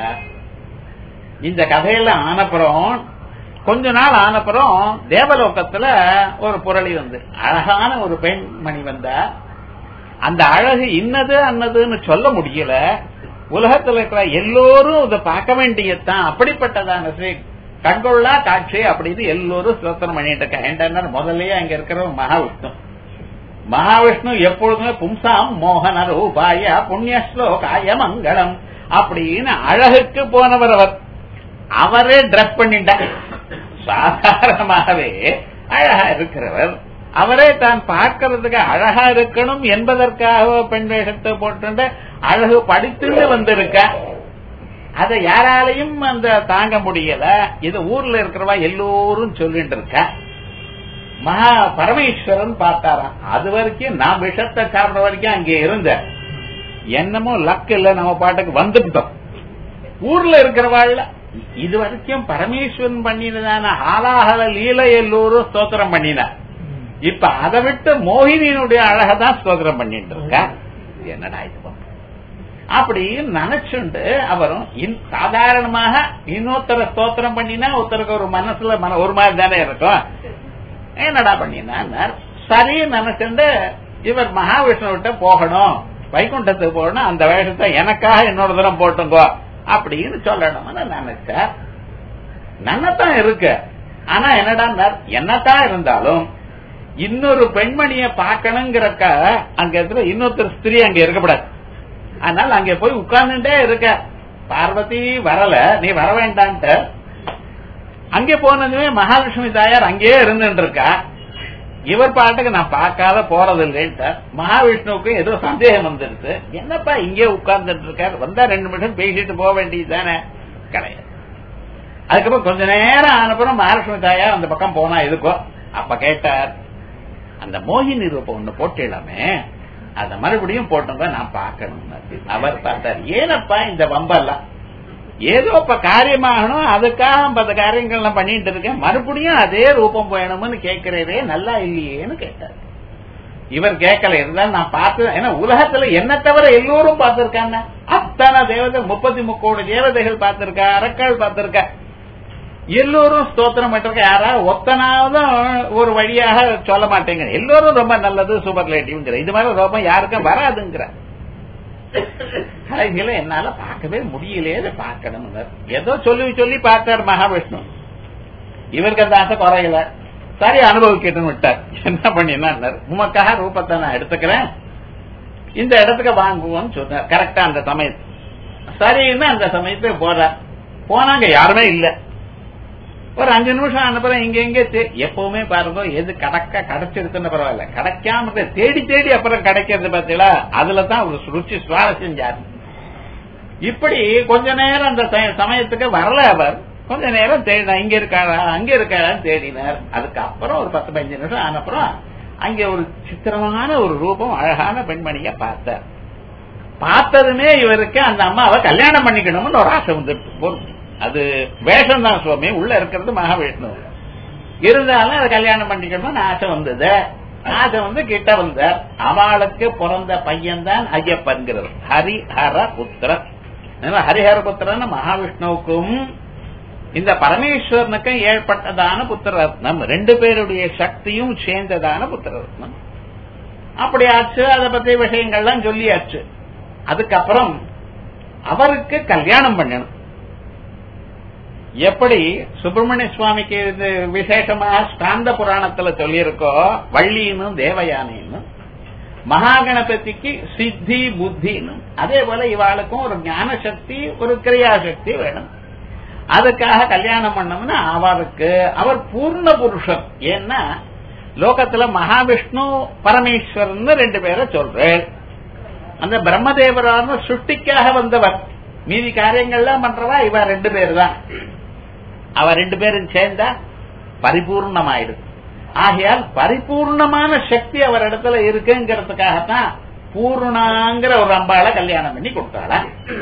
இந்த கதையில ஆனப்புறம் கொஞ்ச நாள் ஆனப்புறம் தேவலோகத்துல ஒரு புரளி வந்து அழகான ஒரு பெண்மணி வந்தா அந்த அழகு இன்னது அன்னதுன்னு சொல்ல முடியல உலகத்துல இருக்கிற எல்லோரும் இதை பார்க்க வேண்டியதுதான் அப்படிப்பட்டதான ஸ்ரீ கண்கொள்ளா காட்சி அப்படின்னு எல்லோரும் ஸ்தோத்திரம் பண்ணிட்டு இருக்காங்க முதல்லயே அங்க இருக்கிற மகாவிஷ்ணு மகாவிஷ்ணு எப்பொழுதுமே பும்சாம் மோகன ரூபாய புண்ணிய ஸ்லோகாய மங்களம் அப்படின்னு அழகுக்கு போனவர் அவர் அவரே ட்ரெஸ் பண்ணிட்டார் சாதாரணமாகவே அழகா இருக்கிறவர் அவரே தான் பார்க்கறதுக்கு அழகா இருக்கணும் என்பதற்காக பெண் வேஷத்தை போட்டு அழகு படித்துட்டு வந்திருக்க அதை யாராலையும் அந்த தாங்க முடியல இது ஊர்ல இருக்கிறவா எல்லோரும் சொல்லிட்டு இருக்க மகா பரமேஸ்வரன் பார்த்தாராம் அது வரைக்கும் நான் விஷத்தை சாப்பிட வரைக்கும் அங்கே இருந்த என்னமோ லக் இல்ல நம்ம பாட்டுக்கு வந்துட்டோம் ஊர்ல இருக்கிறவாள் இது வரைக்கும் பரமேஸ்வரன் பண்ணினதான ஆலாகல லீல எல்லோரும் ஸ்தோத்திரம் பண்ணினார் இப்ப அதை விட்டு மோகினியினுடைய அழகதான் ஸ்தோத்திரம் பண்ணிட்டு இருக்க என்னடா இது அப்படின்னு நினைச்சுண்டு அவரும் சாதாரணமாக இன்னொருத்தர ஸ்தோத்திரம் பண்ணினா ஒருத்தருக்கு ஒரு மனசுல மன ஒரு மாதிரி தானே இருக்கும் என்னடா பண்ணினா சரி நினைச்சுண்டு இவர் மகாவிஷ்ணுவிட்ட போகணும் வைகுண்டத்துக்கு போகணும் அந்த வேஷத்தை எனக்காக இன்னொரு தரம் போட்டுங்கோ அப்படின்னு சொல்லணும்னு நினைச்சார் நன்னதான் இருக்கு ஆனா என்னடா என்னத்தான் இருந்தாலும் இன்னொரு பெண்மணிய பாக்கணுங்கிறக்க அங்க இருக்கிற இன்னொருத்தர் ஸ்திரீ அங்க இருக்கக்கூடாது அதனால அங்க போய் உட்கார்ந்துட்டே இருக்க பார்வதி வரல நீ வர வேண்டான்ட்டு அங்கே போனதுமே மகாலட்சுமி தாயார் அங்கேயே இருந்துட்டு இருக்கா இவர் பாட்டுக்கு நான் பார்க்காத போறது இல்லைன்ட்டு மகாவிஷ்ணுவுக்கு ஏதோ சந்தேகம் வந்துருச்சு என்னப்பா இங்கே உட்கார்ந்துட்டு இருக்காரு வந்தா ரெண்டு நிமிஷம் பேசிட்டு போக வேண்டியது தானே கிடையாது அதுக்கப்புறம் கொஞ்ச நேரம் ஆனப்புறம் மகாலட்சுமி தாயார் அந்த பக்கம் போனா எதுக்கோ அப்ப கேட்டார் அந்த மோகினி ரூபம் ஒண்ணு போட்டிடலாமே அத மறுபடியும் போட்டோங்க நான் பார்க்கணும் அவர் பார்த்தார் ஏனப்பா இந்த வம்பெல்லாம் ஏதோ இப்ப காரியமாகணும் அதுக்காக ஐம்பது காரியங்கள்லாம் பண்ணிட்டு இருக்கேன் மறுபடியும் அதே ரூபம் வேணும்னு கேட்கிறதே நல்லா இல்லையேன்னு கேட்டார் இவர் கேட்கல இருந்தாலும் நான் பார்த்து ஏன்னா உலகத்துல என்ன தவிர எல்லோரும் பார்த்திருக்காங்க அத்தனை தேவதை முப்பத்தி முக்கோடி தேவதைகள் பார்த்திருக்கா அரக்கால் பார்த்திருக்கா எல்லோரும் ஸ்தோத்திரம் பண்ணிருக்க யாராவது ஒத்தனாவதும் ஒரு வழியாக சொல்ல மாட்டேங்கிற எல்லோரும் ரொம்ப நல்லது சூப்பர்லேட்டிவ்ங்கிற இது மாதிரி ரோபம் யாருக்கும் வராதுங்கிற கலைஞர்ல என்னால பார்க்கவே முடியலையே இதை பார்க்கணும் ஏதோ சொல்லி சொல்லி பார்த்தார் மகாவிஷ்ணு இவருக்கு அந்த ஆசை குறையல சரி அனுபவிக்கட்டும் விட்டார் என்ன பண்ணினா உமக்காக ரூபத்தை நான் எடுத்துக்கிறேன் இந்த இடத்துக்கு வாங்குவோம்னு சொன்னார் கரெக்டா அந்த சமயத்து சரின்னு அந்த சமயத்துக்கு போறார் போனாங்க யாருமே இல்ல ஒரு அஞ்சு நிமிஷம் அனுப்புறேன் இங்க எங்க எப்பவுமே பாருங்க எது கடக்க கிடைச்சிருக்குன்னு பரவாயில்ல கிடைக்காம தேடி தேடி அப்புறம் கிடைக்கிறது பாத்தீங்களா அதுல தான் ஒரு ருச்சி சுவாரஸ்யம் ஜாஸ்தி இப்படி கொஞ்ச நேரம் அந்த சமயத்துக்கு வரல அவர் கொஞ்ச நேரம் தேடினா இங்க இருக்காரா அங்க இருக்காரான்னு தேடினார் அதுக்கப்புறம் ஒரு பத்து பதினஞ்சு நிமிஷம் ஆனப்புறம் அங்க ஒரு சித்திரமான ஒரு ரூபம் அழகான பெண்மணிய பார்த்தார் பார்த்ததுமே இவருக்கு அந்த அம்மாவை கல்யாணம் பண்ணிக்கணும்னு ஒரு ஆசை வந்துட்டு அது வேஷம் தான் சுவாமி உள்ள இருக்கிறது மகாவிஷ்ணு இருந்தாலும் அதை கல்யாணம் பண்ணிக்கணும்னு ஆசை வந்தது ஆசை வந்து கிட்ட வந்தார் அவளுக்கு பிறந்த பையன் தான் ஐயப்பன்கிறது ஹரிஹர புத்திரன் ஹரிஹர புத்திரன் மகாவிஷ்ணுவுக்கும் இந்த பரமேஸ்வரனுக்கும் ஏற்பட்டதான புத்திரரத்னம் ரெண்டு பேருடைய சக்தியும் சேர்ந்ததான புத்திரரத்னம் அப்படி ஆச்சு அதை பத்தி விஷயங்கள்லாம் சொல்லியாச்சு அதுக்கப்புறம் அவருக்கு கல்யாணம் பண்ணணும் எப்படி சுப்பிரமணிய சுவாமிக்கு இது விசேஷமாக ஸ்காந்த புராணத்துல சொல்லியிருக்கோ வள்ளின்னு தேவயானின்னு மகாகணபதிக்கு சித்தி புத்தின்னு அதே போல இவாளுக்கும் ஒரு ஞான சக்தி ஒரு கிரியா சக்தி வேணும் அதுக்காக கல்யாணம் பண்ணோம்னா அவருக்கு அவர் பூர்ண புருஷன் ஏன்னா லோகத்துல மகாவிஷ்ணு பரமேஸ்வரன் ரெண்டு பேரை சொல்றேன் அந்த பிரம்மதேவரான சுட்டிக்காக வந்தவர் மீதி காரியங்கள்லாம் பண்றவா இவ ரெண்டு பேர் தான் அவ ரெண்டு பேரும் சேர்ந்தா பரிபூர்ணமாயிடுது ஆகையால் பரிபூர்ணமான சக்தி அவர் இடத்துல இருக்குங்கிறதுக்காகத்தான் பூர்ணாங்கிற ஒரு அம்பாளை கல்யாணம் பண்ணி கொடுத்தாளா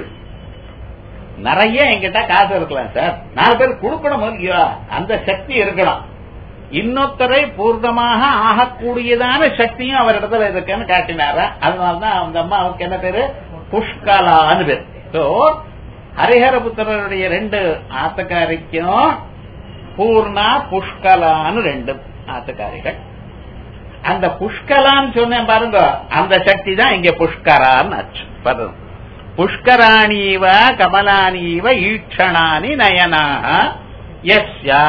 நிறைய எங்கிட்ட காசு இருக்கலாம் சார் நாலு பேர் கொடுக்கணும் இல்லையா அந்த சக்தி இருக்கணும் இன்னொருத்தரை பூர்ணமாக ஆகக்கூடியதான சக்தியும் அவர் இடத்துல இருக்குன்னு காட்டினாரா அதனாலதான் அந்த அம்மா அவருக்கு என்ன பேரு புஷ்கலான்னு பேர் சோ ஹரிஹரபுத்திரருடைய ரெண்டு ஆத்தக்காரிக்கும் பூர்ணா புஷ்கலான்னு ரெண்டு ஆத்தக்காரிகள் அந்த புஷ்கலான்னு சொன்னேன் பாருங்க அந்த சக்தி தான் இங்க புஷ்கரான்னு ஆச்சு பாருங்க புஷ்கராணீவ கமலானீவ ஈட்சணானி நயனாக எஸ்யா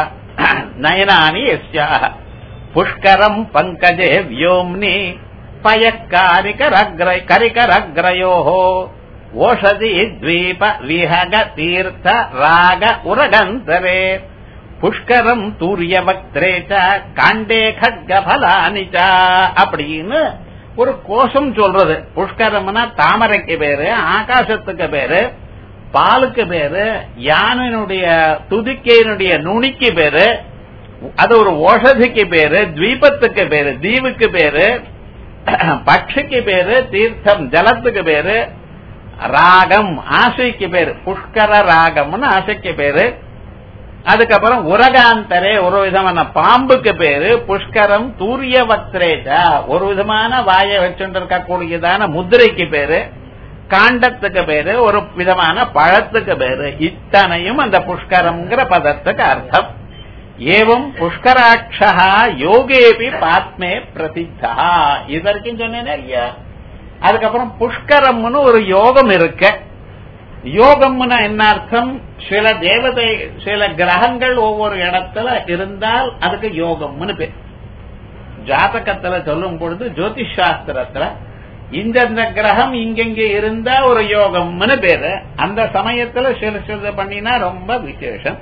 நயனானி எஸ்யா புஷ்கரம் பங்கஜே வியோம்னி பயக்காரிகரக்ர கரிகரக்ரயோ ஓஷதி த்வீப விஹக தீர்த்த ராக உரகந்தரே புஷ்கரம் தூரிய வக்திரேச்ச காண்டே கட்க பலானிச்ச அப்படின்னு ஒரு கோஷம் சொல்றது புஷ்கரம்னா தாமரைக்கு பேரு ஆகாசத்துக்கு பேரு பாலுக்கு பேரு யானையினுடைய துதிக்கையினுடைய நுனிக்கு பேரு அது ஒரு ஓஷதிக்கு பேரு தீபத்துக்கு பேரு தீவுக்கு பேரு பட்சிக்கு பேரு தீர்த்தம் ஜலத்துக்கு பேரு ராகம் ஆசைக்கு பேரு புஷ்கர ராகம்னு ஆசைக்கு பேரு அதுக்கப்புறம் உரகாந்தரே ஒரு விதமான பாம்புக்கு பேரு புஷ்கரம் தூரிய வக்திரேஜா ஒரு விதமான வாயை வச்சுட்டு இருக்கக்கூடியதான முதிரைக்கு பேரு காண்டத்துக்கு பேரு ஒரு விதமான பழத்துக்கு பேரு இத்தனையும் அந்த புஷ்கரம்ங்கிற பதத்துக்கு அர்த்தம் ஏவம் புஷ்கராட்சா யோகேபி பாத்மே பிரசித்தா இது வரைக்கும் சொன்னேனே இல்லையா அதுக்கப்புறம் புஷ்கரம்னு ஒரு யோகம் இருக்க யோகம்னா என்ன அர்த்தம் சில தேவதை சில கிரகங்கள் ஒவ்வொரு இடத்துல இருந்தால் அதுக்கு யோகம்னு பேர் ஜாதகத்துல சொல்லும் பொழுது ஜோதிஷ் சாஸ்திரத்துல இந்தந்த கிரகம் இங்கெங்க இருந்தா ஒரு யோகம்னு பேரு அந்த சமயத்துல சில சில பண்ணினா ரொம்ப விசேஷம்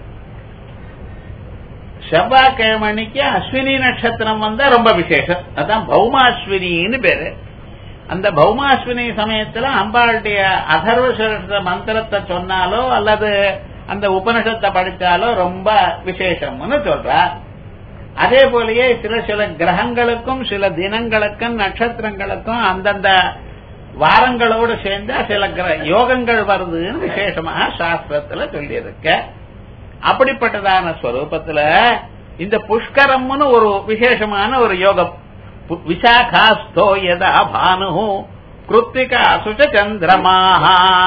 செவ்வாய்க்கிழமணிக்கு அஸ்வினி நட்சத்திரம் வந்தா ரொம்ப விசேஷம் அதான் பௌமாஸ்வினின்னு பேரு அந்த பௌமாஸ்வினி சமயத்துல அம்பாளுடைய அதர்வ மந்திரத்தை சொன்னாலோ அல்லது அந்த உபனிஷத்தை படிச்சாலோ ரொம்ப விசேஷம்னு சொல்றா அதே போலயே சில சில கிரகங்களுக்கும் சில தினங்களுக்கும் நட்சத்திரங்களுக்கும் அந்தந்த வாரங்களோடு சேர்ந்து சில கிர- யோகங்கள் வருதுன்னு விசேஷமாக சாஸ்திரத்துல சொல்லியிருக்க அப்படிப்பட்டதான ஸ்வரூபத்துல இந்த புஷ்கரம்னு ஒரு விசேஷமான ஒரு யோகம் பு- விசாகாஸ்தோ யதா பானு கிருத்திகா சுச்ச சந்திரமாக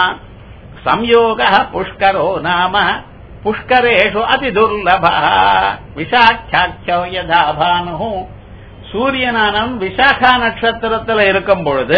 சம்யோக புஷ்கரோ நாம புஷ்கரேஷு அதி துர்லப விசாக்கியாக்கியோ யதா பானு சூரியனானம் விசாகா நட்சத்திரத்துல இருக்கும் பொழுது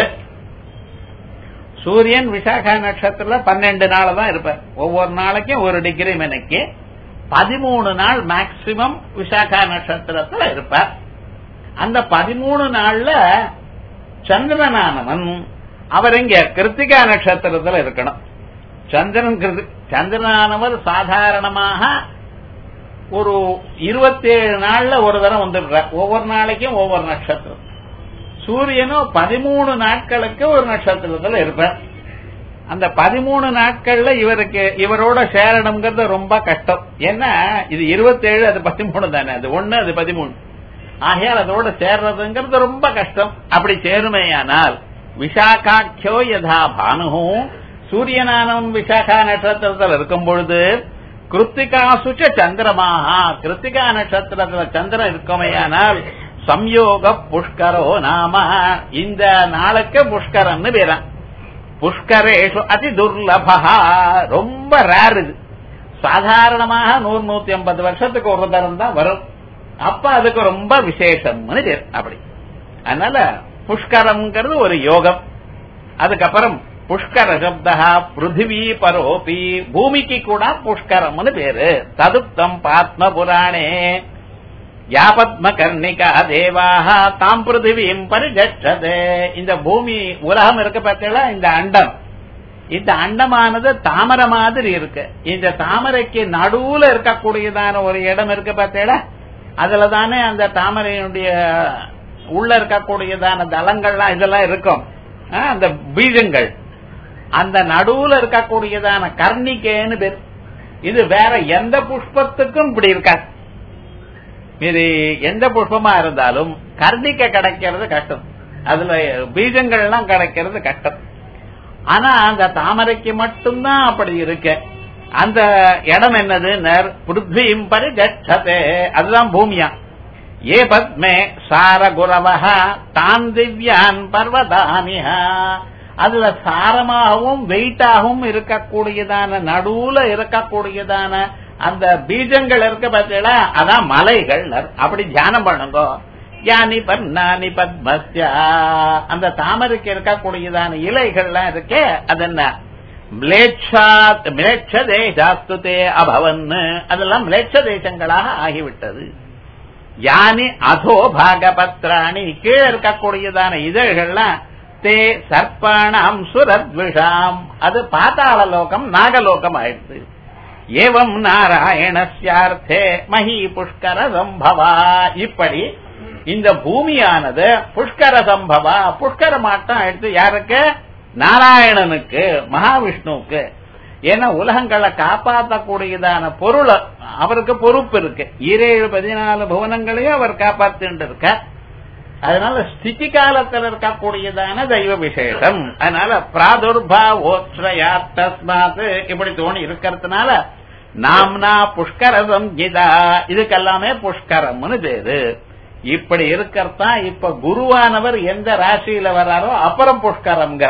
சூரியன் விசாகா நட்சத்திரத்துல பன்னெண்டு நாள் தான் இருப்பார் ஒவ்வொரு நாளைக்கும் ஒரு டிகிரி மணிக்கு பதிமூணு நாள் மேக்சிமம் விசாகா நட்சத்திரத்துல இருப்பார் அந்த பதிமூணு நாள்ல சந்திரனானவன் அவர் இங்க கிருத்திகா நட்சத்திரத்துல இருக்கணும் சந்திரன் கிருதி- சந்திரனானவர் சாதாரணமாக ஒரு இருபத்தேழு நாள்ல ஒரு தரம் வந்துடுறார் ஒவ்வொரு நாளைக்கும் ஒவ்வொரு நட்சத்திரம் சூரியனும் பதிமூணு நாட்களுக்கு ஒரு நட்சத்திரத்துல இருப்பார் அந்த பதிமூணு நாட்கள்ல இவருக்கு இவரோட சேரணுங்கிறது ரொம்ப கஷ்டம் ஏன்னா இது இருபத்தேழு அது பதிமூணு தானே அது ஒண்ணு அது பதிமூணு ஆகையால் அதோட சேர்றதுங்கிறது ரொம்ப கஷ்டம் அப்படி சேருமேயானால் விசாகாக்கியோ யதா பானு சூரியனானவன் விசாகா நட்சத்திரத்தில் இருக்கும் பொழுது கிருத்திகாசுச்ச சந்திரமாகா கிருத்திகா நட்சத்திரத்துல சந்திரன் இருக்குமையானால் சம்யோக புஷ்கரோ நாம இந்த நாளுக்கு புஷ்கரம்னு பேரான் புஷ்கரேஷு அதி துர்லபா ரொம்ப ரேர் இது சாதாரணமாக நூறு நூத்தி ஐம்பது வருஷத்துக்கு ஒரு தரம் தான் வரும் அப்ப அதுக்கு ரொம்ப விசேஷம்னு பேர் அப்படி அதனால புஷ்கரம்ங்கிறது ஒரு யோகம் அதுக்கப்புறம் புஷ்கர சப்தா பிருத்திவி பரோபி பூமிக்கு கூட புஷ்கரம்னு பேரு ததுப்தம் பாத்ம புராணே யாபத்ம கர்ணிகா தேவாக தாம் பிருத்திவியும் பரிகச்சதே இந்த பூமி உலகம் இருக்கு பார்த்தீங்களா இந்த அண்டம் இந்த அண்டமானது தாமரை மாதிரி இருக்கு இந்த தாமரைக்கு நடுவுல இருக்கக்கூடியதான ஒரு இடம் இருக்கு பார்த்தீங்களா அதுல தானே அந்த தாமரையினுடைய உள்ள இருக்கக்கூடியதான தளங்கள்லாம் இதெல்லாம் இருக்கும் ஆ, அந்த பீஜங்கள் அந்த நடுவுல இருக்கக்கூடியதான கர்ணிகேன்னு பேர் இது வேற எந்த புஷ்பத்துக்கும் இப்படி இருக்காது இது எந்த புஷ்பமா இருந்தாலும் கர்ணிக்க கிடைக்கிறது கஷ்டம் அதுல பீஜங்கள் எல்லாம் கிடைக்கிறது கஷ்டம் ஆனா அந்த தாமரைக்கு மட்டும்தான் அப்படி இருக்கு அந்த இடம் என்னது பிருத்வியும் பரிகச்சதே அதுதான் பூமியா ஏ பத்மே சார குரவஹ தான் திவ்யான் பர்வதானிஹ அதுல சாரமாகவும் வெயிட்டாகவும் இருக்கக்கூடியதான நடுவுல இருக்கக்கூடியதான அந்த பீஜங்கள் இருக்க பார்த்தீங்களா அதான் மலைகள் அப்படி தியானம் பண்ணுங்க யானி பர்ணானி பத்மஸ்யா அந்த தாமரைக்கு இருக்கக்கூடியதான இலைகள்லாம் இருக்கே அது என்ன மிளேட்சாத் மிளேட்ச தேசாஸ்துதே அபவன் அதெல்லாம் மிளேட்ச தேசங்களாக ஆகிவிட்டது யானி அதோ பாகபத்ராணி கீழே இருக்கக்கூடியதான இதழ்கள்லாம் தே சர்ப்பாணாம் சுரத்விஷாம் அது பாதாள லோகம் நாகலோகம் ஆயிடுது ஏவம் நாராயணஸ்யார்த்தே மகி புஷ்கர சம்பவா இப்படி இந்த பூமியானது புஷ்கர சம்பவா புஷ்கர மாட்டம் எடுத்து யாருக்கு நாராயணனுக்கு மகாவிஷ்ணுவுக்கு ஏன்னா உலகங்களை காப்பாற்றக்கூடியதான பொருள் அவருக்கு பொறுப்பு இருக்கு ஈரேழு பதினாலு புவனங்களையும் அவர் காப்பாத்திட்டு இருக்க அதனால ஸ்திதி காலத்தில் இருக்கக்கூடியதான தெய்வ விசேஷம் அதனால பிராதுர்பா ஓத்ரயா தஸ்மாத் இப்படி தோணி இருக்கிறதுனால நாம்னா புஷ்கரதம் கீதா இதுக்கெல்லாமே புஷ்கரம்னு பேரு இப்படி இருக்கிறதா இப்ப குருவானவர் எந்த ராசியில வர்றாரோ அப்புறம் புஷ்கரம்ங்க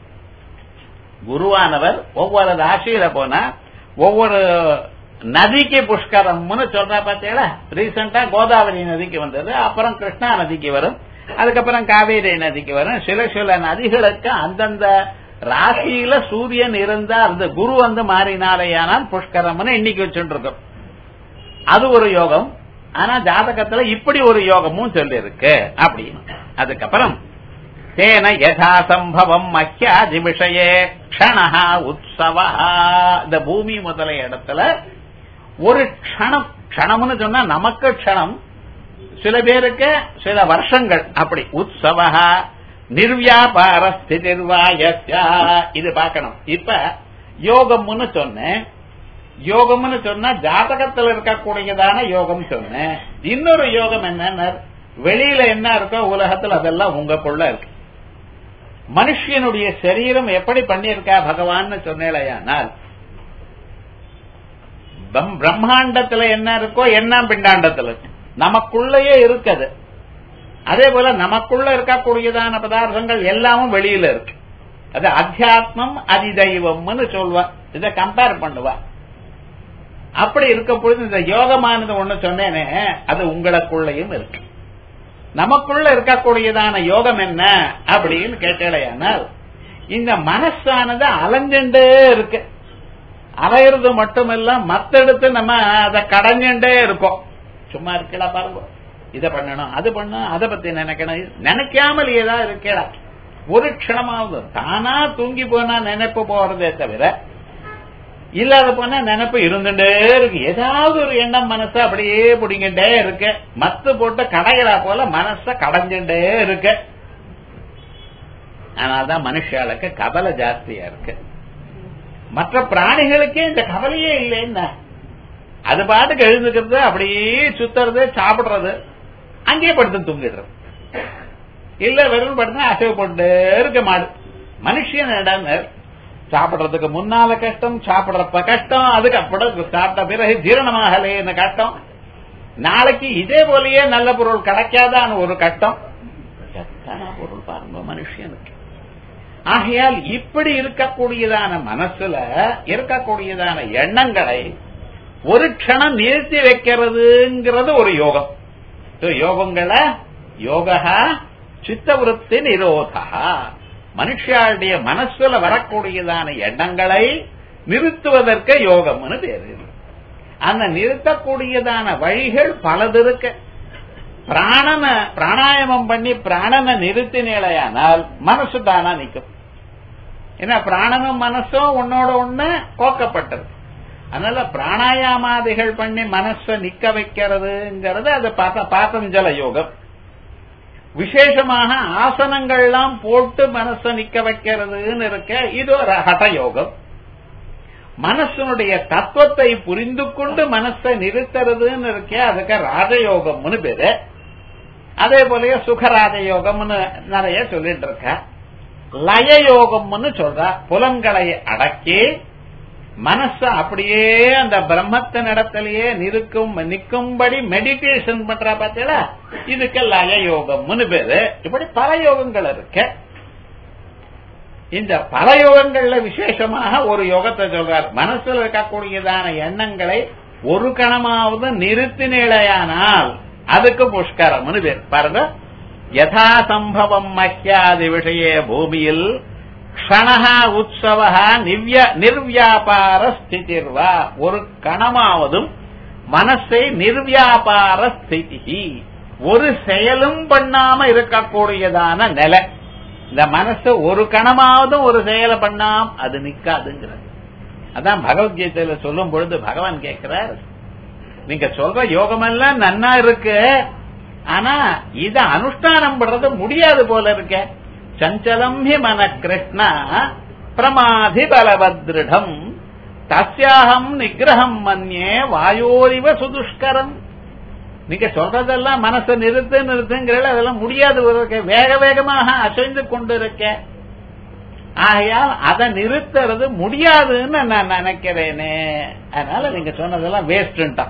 குருவானவர் ஒவ்வொரு ராசியில போனா ஒவ்வொரு நதிக்கு புஷ்கரம்னு சொல்றா பாத்தீங்களா ரீசெண்டா கோதாவரி நதிக்கு வந்தது அப்புறம் கிருஷ்ணா நதிக்கு வரும் அதுக்கப்புறம் காவேரி நதிக்கு வரும் சில சில நதிகளுக்கு அந்தந்த ராசியில சூரியன் இருந்தா அந்த குரு வந்து மாறினாலேயானால் புஷ்கரம்னு இன்னைக்கு வச்சுட்டு இருக்கோம் அது ஒரு யோகம் ஆனா ஜாதகத்துல இப்படி ஒரு யோகமும் சொல்லி இருக்கு அப்படின்னு அதுக்கப்புறம் தேன யதா சம்பவம் மக்கியாதி விஷயே க்ஷணஹா உற்சவா இந்த பூமி முதல இடத்துல ஒரு க்ஷணம் க்ஷணம்னு சொன்னா நமக்கு க்ஷணம் சில பேருக்கு சில வருஷங்கள் அப்படி உற்சவா நிர்வியாபார ஸ்திதிர்வாயஸ்யா இது பார்க்கணும் இப்ப யோகம்னு சொன்னேன் யோகம்னு சொன்னா ஜாதகத்துல இருக்கக்கூடியதான யோகம் சொன்னேன் இன்னொரு யோகம் என்ன வெளியில என்ன இருக்கோ உலகத்துல அதெல்லாம் உங்களுக்குள்ள இருக்கு மனுஷனுடைய சரீரம் எப்படி பண்ணியிருக்கா பகவான் சொன்னேலையானால் பிரம்மாண்டத்துல என்ன இருக்கோ என்ன பிண்டாண்டத்துல நமக்குள்ளேயே இருக்குது அதே போல நமக்குள்ள இருக்கக்கூடியதான பதார்த்தங்கள் எல்லாமும் வெளியில இருக்கு அது அத்தியாத்மம் அதிதெய்வம்னு சொல்வா இத கம்பேர் பண்ணுவா அப்படி இருக்க பொழுது இந்த யோகமானது ஒண்ணு சொன்னேனே அது உங்களுக்குள்ளேயும் இருக்கு நமக்குள்ள இருக்கக்கூடியதான யோகம் என்ன அப்படின்னு கேட்டலையானால் இந்த மனசானது அலைஞ்சுட்டே இருக்கு அலையிறது மட்டுமல்ல மத்தெடுத்து நம்ம அதை கடைஞ்சுட்டே இருக்கோம் சும்மா இருக்கல பாருங்க இதை பண்ணணும் அது பண்ணணும் அதை பத்தி நினைக்கணும் நினைக்காமல் ஏதாவது இருக்கா ஒரு க்ஷணமாவது தானா தூங்கி போனா நினைப்பு போறதே தவிர இல்லாத போனா நினைப்பு இருந்துட்டே இருக்கு ஏதாவது ஒரு எண்ணம் மனசு அப்படியே பிடிங்கிட்டே இருக்கு மத்து போட்டு கடைகளா போல மனச கடைஞ்சுட்டே இருக்கு அதனால்தான் மனுஷாளுக்கு கவலை ஜாஸ்தியா இருக்கு மற்ற பிராணிகளுக்கே இந்த கவலையே இல்லைன்னா அது பாட்டுக்கு எழுந்துக்கிறது அப்படியே சுத்துறது சாப்பிடுறது அங்கேயே படுத்து தூங்கிடுறது இல்ல வெறும் படுத்து அசைவப்பட்டு இருக்க மாடு மனுஷன் இடம் சாப்பிடுறதுக்கு முன்னால கஷ்டம் சாப்பிடுறப்ப கஷ்டம் அதுக்கு அப்புறம் சாப்பிட்ட பிறகு ஜீரணமாகலேன்னு கஷ்டம் நாளைக்கு இதே போலயே நல்ல பொருள் கிடைக்காதான்னு ஒரு கட்டம் எத்தனை பொருள் பாருங்க மனுஷனுக்கு ஆகையால் இப்படி இருக்கக்கூடியதான மனசுல இருக்கக்கூடியதான எண்ணங்களை ஒரு க்ஷணம் நிறுத்தி வைக்கிறதுங்கிறது ஒரு யோகம் யோகங்களை யோகா சித்தவருத்தி நிரோதா மனுஷாளுடைய மனசுல வரக்கூடியதான எண்ணங்களை நிறுத்துவதற்கு யோகம்னு பேரு அந்த நிறுத்தக்கூடியதான வழிகள் பலது இருக்கு பிராணனை பிராணாயாமம் பண்ணி பிராணனை நிறுத்தினேலையானால் மனசு தானா நிற்கும் ஏன்னா பிராணனும் மனசும் உன்னோட ஒண்ணு கோக்கப்பட்டது அதனால பிராணாயாமாதிகள் பண்ணி மனச நிக்க வைக்கிறதுங்கிறது அது பாத்தஞ்சல யோகம் விசேஷமாக ஆசனங்கள்லாம் போட்டு மனச நிக்க வைக்கிறதுன்னு இருக்க இது ஒரு ஹட யோகம் மனசனுடைய தத்துவத்தை புரிந்து கொண்டு மனசை நிறுத்துறதுன்னு இருக்க அதுக்கு ராஜயோகம்னு பேரு அதே போலயே சுகராஜயோகம்னு நிறைய சொல்லிட்டு இருக்க லய யோகம்னு சொல்றா புலன்களை அடக்கி மனச அப்படியே அந்த பிரம்மத்தின் இடத்திலேயே நிற்கும் நிற்கும்படி மெடிடேஷன் பண்ற பார்த்தீங்களா இதுக்கு லய யோகம்னு பேரு இப்படி பல யோகங்கள் இருக்கு இந்த பல யோகங்கள்ல விசேஷமாக ஒரு யோகத்தை சொல்றார் மனசுல இருக்கக்கூடியதான எண்ணங்களை ஒரு கணமாவது நிறுத்தினேளையானால் அதுக்கு புஷ்கரம்னு பேர் பாருங்க யதா சம்பவம் மஹ்யாதி விஷய பூமியில் க்ஷணஹா உற்சவா நிவ்ய நிர்வியாபார ஸ்திதிர்வா ஒரு கணமாவதும் மனசை நிர்வியாபார ஸ்திதி ஒரு செயலும் பண்ணாம இருக்கக்கூடியதான நிலை இந்த மனசு ஒரு கணமாவதும் ஒரு செயலை பண்ணாம அது நிக்காதுங்கிறது அதான் பகவத்கீதையில சொல்லும் பொழுது பகவான் கேட்கிறார் நீங்க சொல்ற யோகமெல்லாம் நன்னா இருக்கு ஆனா இத அனுஷ்டானம் பண்றது முடியாது போல இருக்க சஞ்சலம் ஹி மன கிருஷ்ணா பிரமாதி பலவத்ருடம் தஸ்யாகம் நிகிரகம் மன்யே வாயோரிவ சுதுஷ்கரம் நீங்க சொல்றதெல்லாம் மனசை நிறுத்து நிறுத்துங்கிறத அதெல்லாம் முடியாது இருக்க வேக வேகமாக அசைந்து கொண்டு இருக்க ஆகையால் அதை நிறுத்துறது முடியாதுன்னு நான் நினைக்கிறேனே அதனால நீங்க சொன்னதெல்லாம் வேஸ்ட்ன்ட்டான்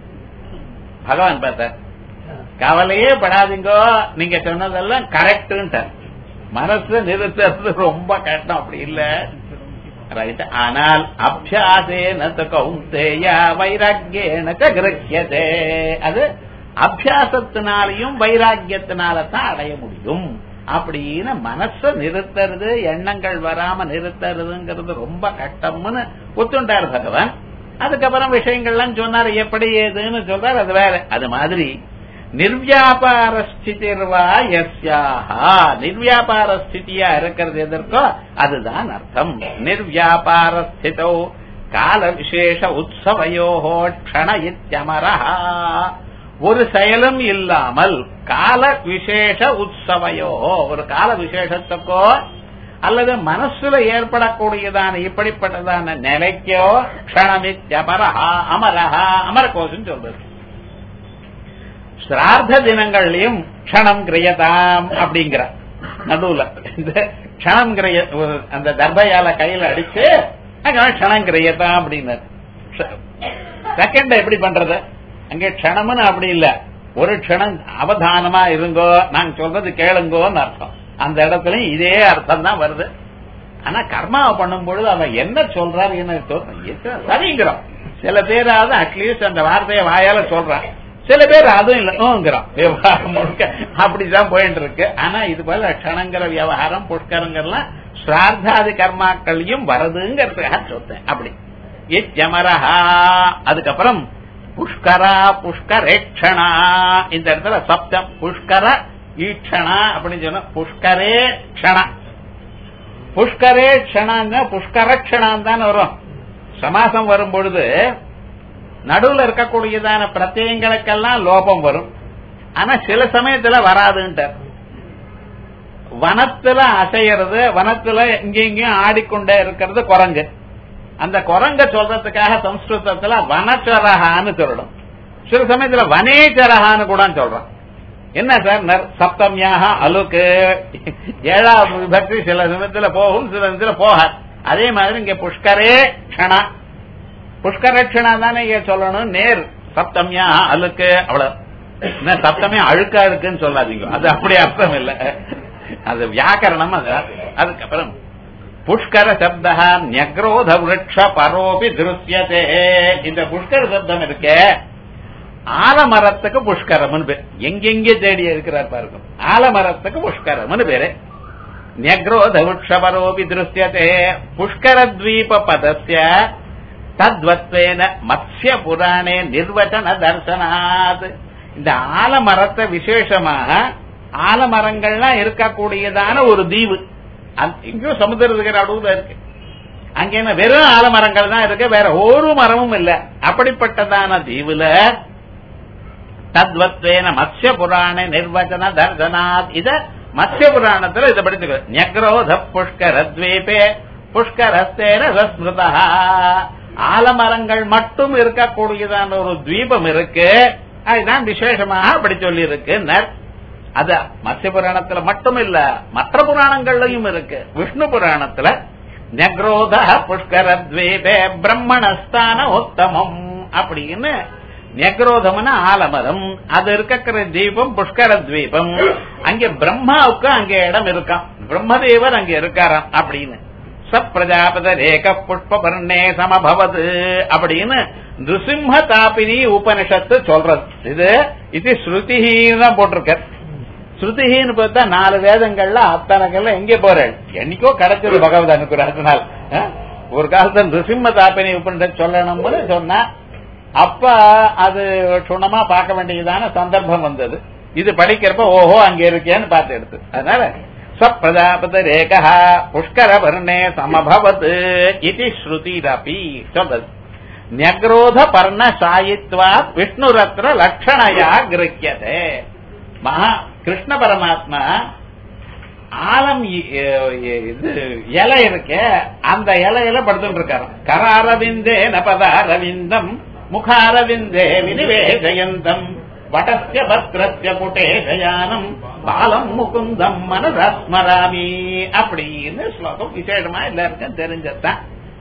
பகவான் பார்த்தார் கவலையே படாதீங்கோ நீங்க சொன்னதெல்லாம் கரெக்ட் மனசு நிறுத்துறது ரொம்ப கஷ்டம் அப்படி இல்ல ரைட் ஆனால் அபியாசேன கௌந்தேயா வைராக்கியேன கிரகியதே அது அபியாசத்தினாலையும் வைராக்கியத்தினால தான் அடைய முடியும் அப்படின்னு மனச நிறுத்துறது எண்ணங்கள் வராம நிறுத்துறதுங்கிறது ரொம்ப கஷ்டம்னு ஒத்துண்டார் பகவான் அதுக்கப்புறம் விஷயங்கள்லாம் சொன்னார் எப்படி ஏதுன்னு சொல்றார் அது வேற அது மாதிரி நிர்வியாபார ஸ்திதிர்வா எஸ்யாஹா நிர்வியாபார ஸ்திதியா இருக்கிறது எதற்கோ அதுதான் அர்த்தம் நிர்வியாபார ஸ்திதோ கால விசேஷ உற்சவயோகோ க்ஷண இத்தியமரஹா ஒரு செயலும் இல்லாமல் கால விசேஷ உற்சவையோ ஒரு கால விசேஷத்துக்கோ அல்லது மனசுல ஏற்படக்கூடியதான இப்படிப்பட்டதான நிலைக்கோ க்ஷணமித்யபரஹா அமரஹா அமரகோஷம் சொல்றது சிரார்த்த தினங்கள்லயும் க்ஷணம் கிரியதாம் அப்படிங்கிற நடுவுல இந்த க்ஷணம் கிரிய அந்த தர்பையால கையில அடிச்சு அங்க க்ஷணம் கிரியதாம் அப்படின்னாரு செகண்ட் எப்படி பண்றது அங்க க்ஷணம்னு அப்படி இல்ல ஒரு க்ஷணம் அவதானமா இருங்கோ நாங்க சொல்றது கேளுங்கோன்னு அர்த்தம் அந்த இடத்துல இதே அர்த்தம் தான் வருது ஆனா கர்மாவை பண்ணும் பொழுது அவன் என்ன சொல்றாரு என்ன சரிங்கிறோம் சில பேராவது அட்லீஸ்ட் அந்த வார்த்தையை வாயால சொல்றான் சில பேர் அதுவும் இல்லைங்கிறான் விவகாரம் முழுக்க அப்படிதான் போயிட்டு இருக்கு ஆனா இது போல க்ஷணங்கிற விவகாரம் புஷ்கரங்கள்லாம் ஸ்ரார்த்தாதி கர்மாக்களையும் வருதுங்கிறதுக்காக சொல்றேன் அப்படி இச்சமரஹா அதுக்கப்புறம் புஷ்கரா புஷ்கரேக்ஷணா இந்த இடத்துல சப்தம் புஷ்கர ஈக்ஷணா அப்படின்னு சொன்ன புஷ்கரே க்ஷணா புஷ்கரே க்ஷணாங்க புஷ்கர க்ஷணான் தான் வரும் சமாசம் வரும் பொழுது நடுவுல இருக்கக்கூடியதான பிரத்யங்களுக்கெல்லாம் லோபம் வரும் ஆனா சில சமயத்துல வராதுன்ட்டார் வனத்துல அசையறது வனத்துல இங்க இங்கேயும் ஆடிக்கொண்டே இருக்கிறது குரங்கு அந்த குரங்க சொல்றதுக்காக சம்ஸ்கிருதத்துல வனச்சரகான்னு சொல்லணும் சில சமயத்துல வனேச்சரகான்னு கூட சொல்றோம் என்ன சார் சப்தமியாக அலுக்கு ஏழாவது விபக்தி சில சமயத்துல போகும் சில சமயத்துல போகாது அதே மாதிரி இங்க புஷ்கரே க்ஷணா புஷ்கரட்சணா தானே இங்க சொல்லணும் நேர் சப்தமியா அழுக்கு அவ்வளவு என்ன சப்தமே அழுக்கா இருக்குன்னு சொல்லாதீங்க அது அப்படி அர்த்தம் இல்ல அது வியாக்கரணம் அது அதுக்கப்புறம் புஷ்கர சப்தா நியக்ரோத விரக்ஷ பரோபி திருஷ்யதே இந்த புஷ்கர சப்தம் இருக்கே ஆலமரத்துக்கு புஷ்கரம்னு பேர் எங்கெங்கே தேடி இருக்கிறார் பாருங்க ஆலமரத்துக்கு புஷ்கரம்னு பேரு நியக்ரோத விரக்ஷ பரோபி திருஷ்யதே புஷ்கரத்வீப பதஸ்ய தத்வத்வேன மத்ய புராணே நிர்வச்சன தர்சனாத் இந்த ஆலமரத்தை விசேஷமாக ஆலமரங்கள்லாம் இருக்கக்கூடியதான ஒரு தீவு இங்கேயும் சமுதிரத்துக்கு நடுவுல இருக்கு அங்க என்ன வெறும் ஆலமரங்கள் தான் இருக்கு வேற ஒரு மரமும் இல்ல அப்படிப்பட்டதான தீவுல தத்வத்வேன மத்ய புராண நிர்வச்சன தர்சனாத் இத மத்ய புராணத்துல இதை படிச்சுக்க நியக்ரோத புஷ்கரத்வீபே புஷ்கரஸ்தேன சஸ்மிருதா ஆலமரங்கள் மட்டும் இருக்கக்கூடியதான ஒரு தீபம் இருக்கு அதுதான் விசேஷமாக அப்படி சொல்லி இருக்கு அது மத்திய புராணத்துல மட்டும் இல்ல மற்ற புராணங்கள்லயும் இருக்கு விஷ்ணு புராணத்துல நக்ரோத புஷ்கரத்வீபே பிரம்மணஸ்தான உத்தமம் அப்படின்னு நெக்ரோதம்னு ஆலமரம் அது இருக்கிற தீபம் புஷ்கர தீபம் அங்க பிரம்மாவுக்கு அங்க இடம் இருக்கான் பிரம்மதேவர் அங்க இருக்காராம் அப்படின்னு சப்ரஜாபத ரேக புஷ்பபர்ணே சமபவது அப்படின்னு நிருசிம்ம தாபினி உபனிஷத்து சொல்றது இது இது ஸ்ருதிஹீன்னு தான் போட்டிருக்க ஸ்ருதிஹீன்னு பார்த்தா நாலு வேதங்கள்ல அத்தனைகள்ல எங்கே போறாள் என்னைக்கோ கிடைச்சது பகவத் அனுக்குறதுனால ஒரு காலத்துல நிருசிம்ம தாபினி உபனிஷத்து சொல்லணும்னு சொன்னா அப்ப அது சுண்ணமா பார்க்க வேண்டியதான சந்தர்ப்பம் வந்தது இது படிக்கிறப்ப ஓஹோ அங்க இருக்கேன்னு பார்த்து எடுத்து அதனால சப்ரஜாபத ரேகா புஷ்கர வர்ணே சமபவத் இது ஸ்ருதிரபி சொல்றது நியக்ரோத பர்ண சாயித்வா விஷ்ணு ரத்ன லட்சணையா கிரக்கியதே மகா கிருஷ்ண பரமாத்மா ஆலம் இது இலை இருக்க அந்த இலையில படுத்துட்டு இருக்காரு கராரவிந்தே நபதாரவிந்தம் முகாரவிந்தே வினிவேஷயந்தம் வடஸ்ய பத்ரஸ்ய புட்டேஷயானம் பாலம் முகுந்தம் மனதஸ்மராமி அப்படின்னு ஸ்லோகம் விசேஷமா எல்லாருக்கும் தெரிஞ்சதுதான்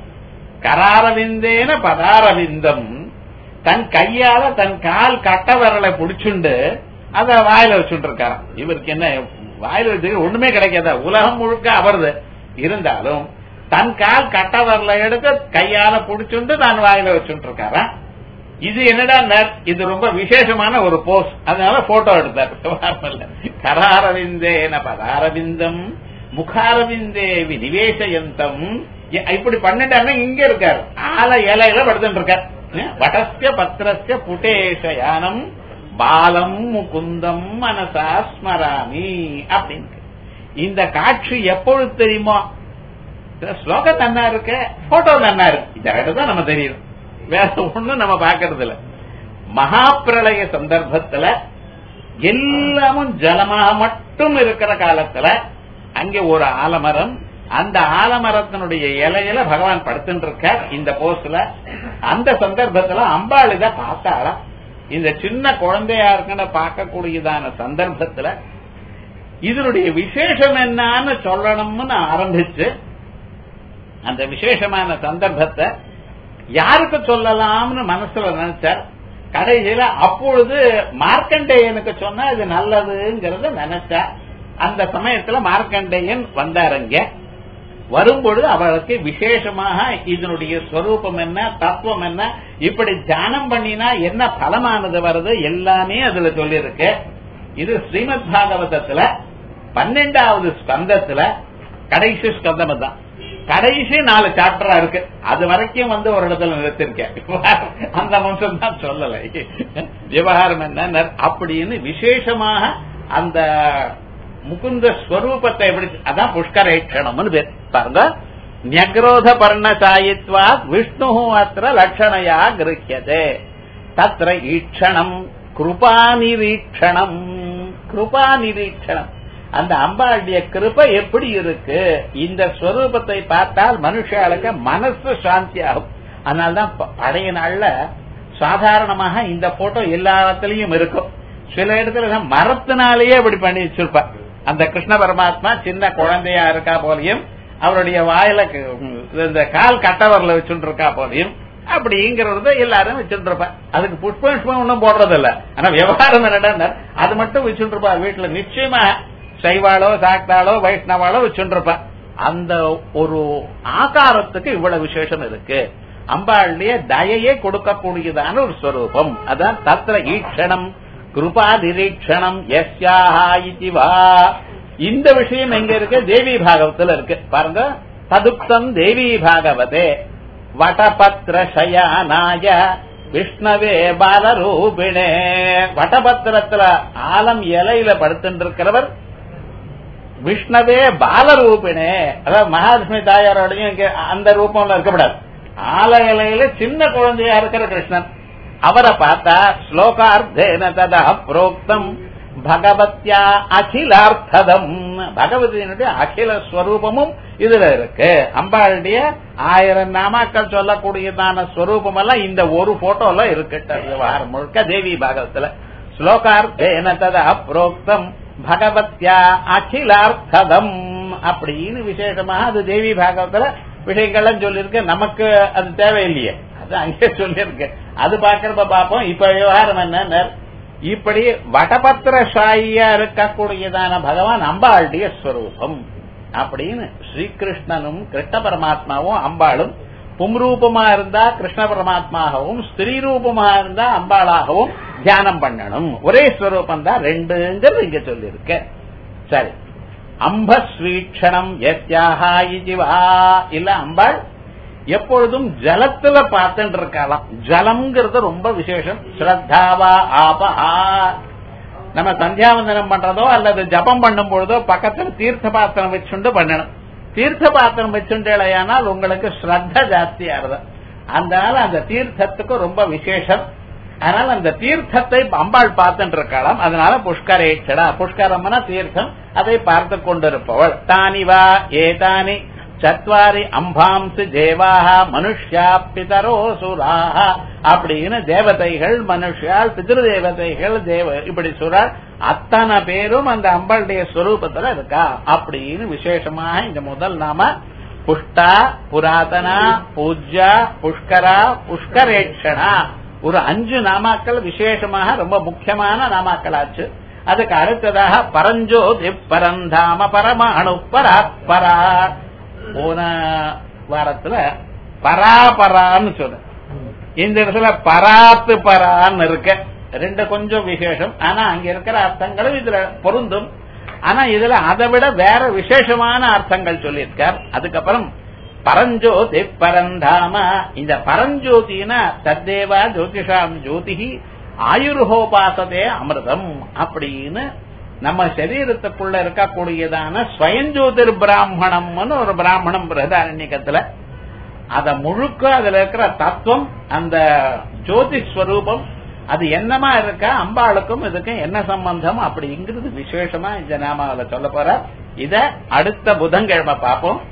கராரவிந்தேன பதாரவிந்தம் தன் கையால தன் கால் கட்ட விரலை புடிச்சுண்டு அத வாயில வச்சுட்டு இருக்காராம் இவருக்கு என்ன வாயில வச்சு ஒண்ணுமே கிடைக்காத உலகம் முழுக்க அவருது இருந்தாலும் தன் கால் கட்ட விரலை எடுத்து கையால புடிச்சுண்டு தான் வாயில வச்சுட்டு இருக்காராம் இது என்னடா இது ரொம்ப விசேஷமான ஒரு போஸ் அதனால போட்டோ எடுத்தார் கராரவிந்தேன பதாரவிந்தம் முகாரவிந்தே விநிவேசயந்தம் இப்படி பண்ணிட்டாங்க இங்க இருக்காரு ஆல இலையில படுத்துட்டு இருக்கார் வடஸ்ய பத்திரஸ்ய புட்டேஷயானம் பாலம் முகுந்தம் மனசா ஸ்மராமி அப்படின்னு இந்த காட்சி எப்பொழுது தெரியுமோ ஸ்லோகம் நன்னா இருக்கு போட்டோ நன்னா இருக்கு இந்த இடத்தான் நம்ம தெரியும் வேற ஒண்ணும் நம்ம பாக்கிறது இல்ல மகா பிரளய சந்தர்ப்பத்துல எல்லாமும் ஜலமாக மட்டும் இருக்கிற காலத்துல அங்கே ஒரு ஆலமரம் அந்த ஆலமரத்தினுடைய இலையில பகவான் படுத்துட்டு இருக்க இந்த போஸ்ல அந்த சந்தர்ப்பத்துல அம்பாள் இத பார்த்தாளா இந்த சின்ன குழந்தையா இருக்குன்னு பார்க்கக்கூடியதான சந்தர்ப்பத்துல இதனுடைய விசேஷம் என்னன்னு சொல்லணும்னு ஆரம்பிச்சு அந்த விசேஷமான சந்தர்ப்பத்தை யாருக்கு சொல்லலாம்னு மனசுல நினைச்சார் கடைசியில அப்பொழுது மார்க்கண்டேயனுக்கு சொன்னா இது நல்லதுங்கிறத நினைச்சா அந்த சமயத்துல மார்க்கண்டேயன் வந்தாருங்க வரும்பொழுது அவளுக்கு விசேஷமாக இதனுடைய ஸ்வரூபம் என்ன தத்துவம் என்ன இப்படி தியானம் பண்ணினா என்ன பலமானது வருது எல்லாமே அதுல சொல்லியிருக்கு இது ஸ்ரீமத் பாகவதத்துல பன்னெண்டாவது ஸ்கந்தத்துல கடைசி ஸ்கந்தம் தான் கடைசி நாலு சாப்டரா இருக்கு அது வரைக்கும் வந்து ஒரு இடத்துல நிறுத்திருக்கேன் அந்த வம்சம் தான் சொல்லலை விவகாரம் என்ன அப்படின்னு விசேஷமாக அந்த முகுந்த ஸ்வரூபத்தை எப்படி அதான் புஷ்கரேட்சணம்னு பேர் பாருங்க நியக்ரோத பர்ணசாயித்வா விஷ்ணு அத்திர லட்சணையா கிரகியதே தத்ர ஈட்சணம் கிருபாநிரீட்சணம் கிருபாநிரீட்சணம் அந்த அம்பாளுடைய கிருபை எப்படி இருக்கு இந்த ஸ்வரூபத்தை பார்த்தால் மனுஷாளுக்கு மனசு சாந்தி ஆகும் அதனால்தான் பழைய நாள்ல சாதாரணமாக இந்த போட்டோ எல்லா இடத்துலயும் இருக்கும் சில இடத்துல மரத்தினாலேயே இப்படி பண்ணி வச்சிருப்பா அந்த கிருஷ்ண பரமாத்மா சின்ன குழந்தையா இருக்கா போலையும் அவருடைய வாயில இந்த கால் கட்டவரில் வச்சுட்டு இருக்கா போலையும் அப்படிங்கறது எல்லாரும் வச்சுட்டு இருப்பா அதுக்கு புஷ்பம் ஒன்றும் போடுறது இல்ல ஆனா விவகாரம் என்னடா அது மட்டும் வச்சுட்டு இருப்பா வீட்டுல நிச்சயமா சைவாளோ சாக்தாளோ வைஷ்ணவாளோ வச்சுட்டு இருப்பா அந்த ஒரு ஆகாரத்துக்கு இவ்வளவு விசேஷம் இருக்கு அம்பாளுடைய தயையே கொடுக்கக்கூடியதான ஒரு ஸ்வரூபம் அதான் தத்திர ஈட்சணம் கிருபா நிரீட்சணம் எஸ்யாஹா வா இந்த விஷயம் எங்க இருக்கு தேவி பாகவத்துல இருக்கு பாருங்க ததுப்தம் தேவி பாகவதே வடபத்திர சயானாய விஷ்ணவே பாலரூபிணே வடபத்திரத்துல ஆலம் இலையில படுத்துட்டு இருக்கிறவர் விஷ்ணவே பாலரூபிணே அதாவது மகாலட்சுமி தாயாரோடையும் இங்க அந்த ரூபம்ல இருக்கப்படாது ஆல இலையில சின்ன குழந்தையா இருக்கிற கிருஷ்ணன் அவரை பார்த்தா ஸ்லோகார்த்தேன ததா புரோக்தம் பகவத்யா அகிலார்த்ததம் பகவதியினுடைய அகில ஸ்வரூபமும் இதுல இருக்கு அம்பாளுடைய ஆயிரம் நாமாக்கள் சொல்லக்கூடியதான ஸ்வரூபம் எல்லாம் இந்த ஒரு போட்டோல இருக்கு வாரம் முழுக்க தேவி பாகவத்துல ஸ்லோகார்த்தேன ததா புரோக்தம் பகவத்யா அகிலார்த்ததம் அப்படின்னு விசேஷமாக அது தேவி பாகவத்துல விஷயங்கள்லாம் சொல்லியிருக்கு நமக்கு அது தேவையில்லையே அது அங்கே சொல்லியிருக்கு அது பாக்குறப்ப பார்ப்போம் இப்ப விவகாரம் என்ன இப்படி வடபத்திரசாயியா இருக்கக்கூடியதான பகவான் அம்பாளுடைய ஸ்வரூபம் அப்படின்னு ஸ்ரீகிருஷ்ணனும் கிருஷ்ண பரமாத்மாவும் அம்பாளும் பும்ரூபமா இருந்தா கிருஷ்ண பரமாத்மாகவும் ஸ்திரீ ரூபமா இருந்தா அம்பாளாகவும் தியானம் பண்ணணும் ஒரே ஸ்வரூபம் தான் ரெண்டுங்கிறது இங்க சொல்லியிருக்க சரி அம்பஸ்வீட்சணம் எஸ்யாஹா இஜிவா இல்ல அம்பாள் எப்பொழுதும் ஜலத்துல பார்த்துட்டு இருக்கலாம் ஜலம்ங்கிறது ரொம்ப விசேஷம் ஸ்ரத்தாவா ஆபஹா நம்ம சந்தியாவந்தனம் பண்றதோ அல்லது ஜபம் பண்ணும் பொழுதோ பக்கத்துல தீர்த்த பாத்திரம் வச்சுண்டு பண்ணணும் தீர்த்த பாத்திரம் வச்சுண்டேலையானால் உங்களுக்கு ஸ்ரத்த ஜாஸ்தியாகுது அதனால அந்த தீர்த்தத்துக்கு ரொம்ப விசேஷம் அதனால அந்த தீர்த்தத்தை அம்பாள் பார்த்துட்டு இருக்கலாம் அதனால புஷ்கரேச்சடா புஷ்கரம்னா தீர்த்தம் அதை பார்த்து கொண்டிருப்பவள் தானிவா ஏதானி சத்வாரி அம்பாம்சு தேவாக மனுஷ்யா பிதரோ சுராக அப்படின்னு தேவதைகள் மனுஷால் பிதிரு தேவதைகள் தேவ இப்படி சொல்றார் அத்தனை பேரும் அந்த அம்பாளுடைய ஸ்வரூபத்துல இருக்கா அப்படின்னு விசேஷமாக இந்த முதல் நாம புஷ்டா புராதனா பூஜ்யா புஷ்கரா புஷ்கரேட்சணா ஒரு அஞ்சு நாமாக்கள் விசேஷமாக ரொம்ப முக்கியமான நாமாக்கள் ஆச்சு அதுக்கு அடுத்ததாக பரஞ்சோதி பரந்தாம பரமாணு பராத்பரா போன வாரத்துல பராபரான்னு சொன்ன இந்த இடத்துல பராத்து பரான்னு இருக்க ரெண்டு கொஞ்சம் விசேஷம் ஆனா அங்க இருக்கிற அர்த்தங்களும் இதுல பொருந்தும் ஆனா இதுல அதை விட வேற விசேஷமான அர்த்தங்கள் சொல்லியிருக்கார் அதுக்கப்புறம் பரஞ்சோதி பரந்தாம இந்த பரஞ்சோதினா தத்தேவா ஜோதிஷாம் ஜோதிகி ஆயுர்ஹோபாசதே அமிர்தம் அப்படின்னு நம்ம சரீரத்துக்குள்ள இருக்கக்கூடியதான ஸ்வயஞ்சோதிர் பிராமணம்னு ஒரு பிராமணம் பிரதாரண்யக்கத்துல அத முழுக்க அதுல இருக்கிற தத்துவம் அந்த ஜோதி ஸ்வரூபம் அது என்னமா இருக்கா அம்பாளுக்கும் இதுக்கும் என்ன சம்பந்தம் அப்படிங்கிறது விசேஷமா இந்த நாமாவில சொல்ல போற இத அடுத்த புதன்கிழமை பார்ப்போம்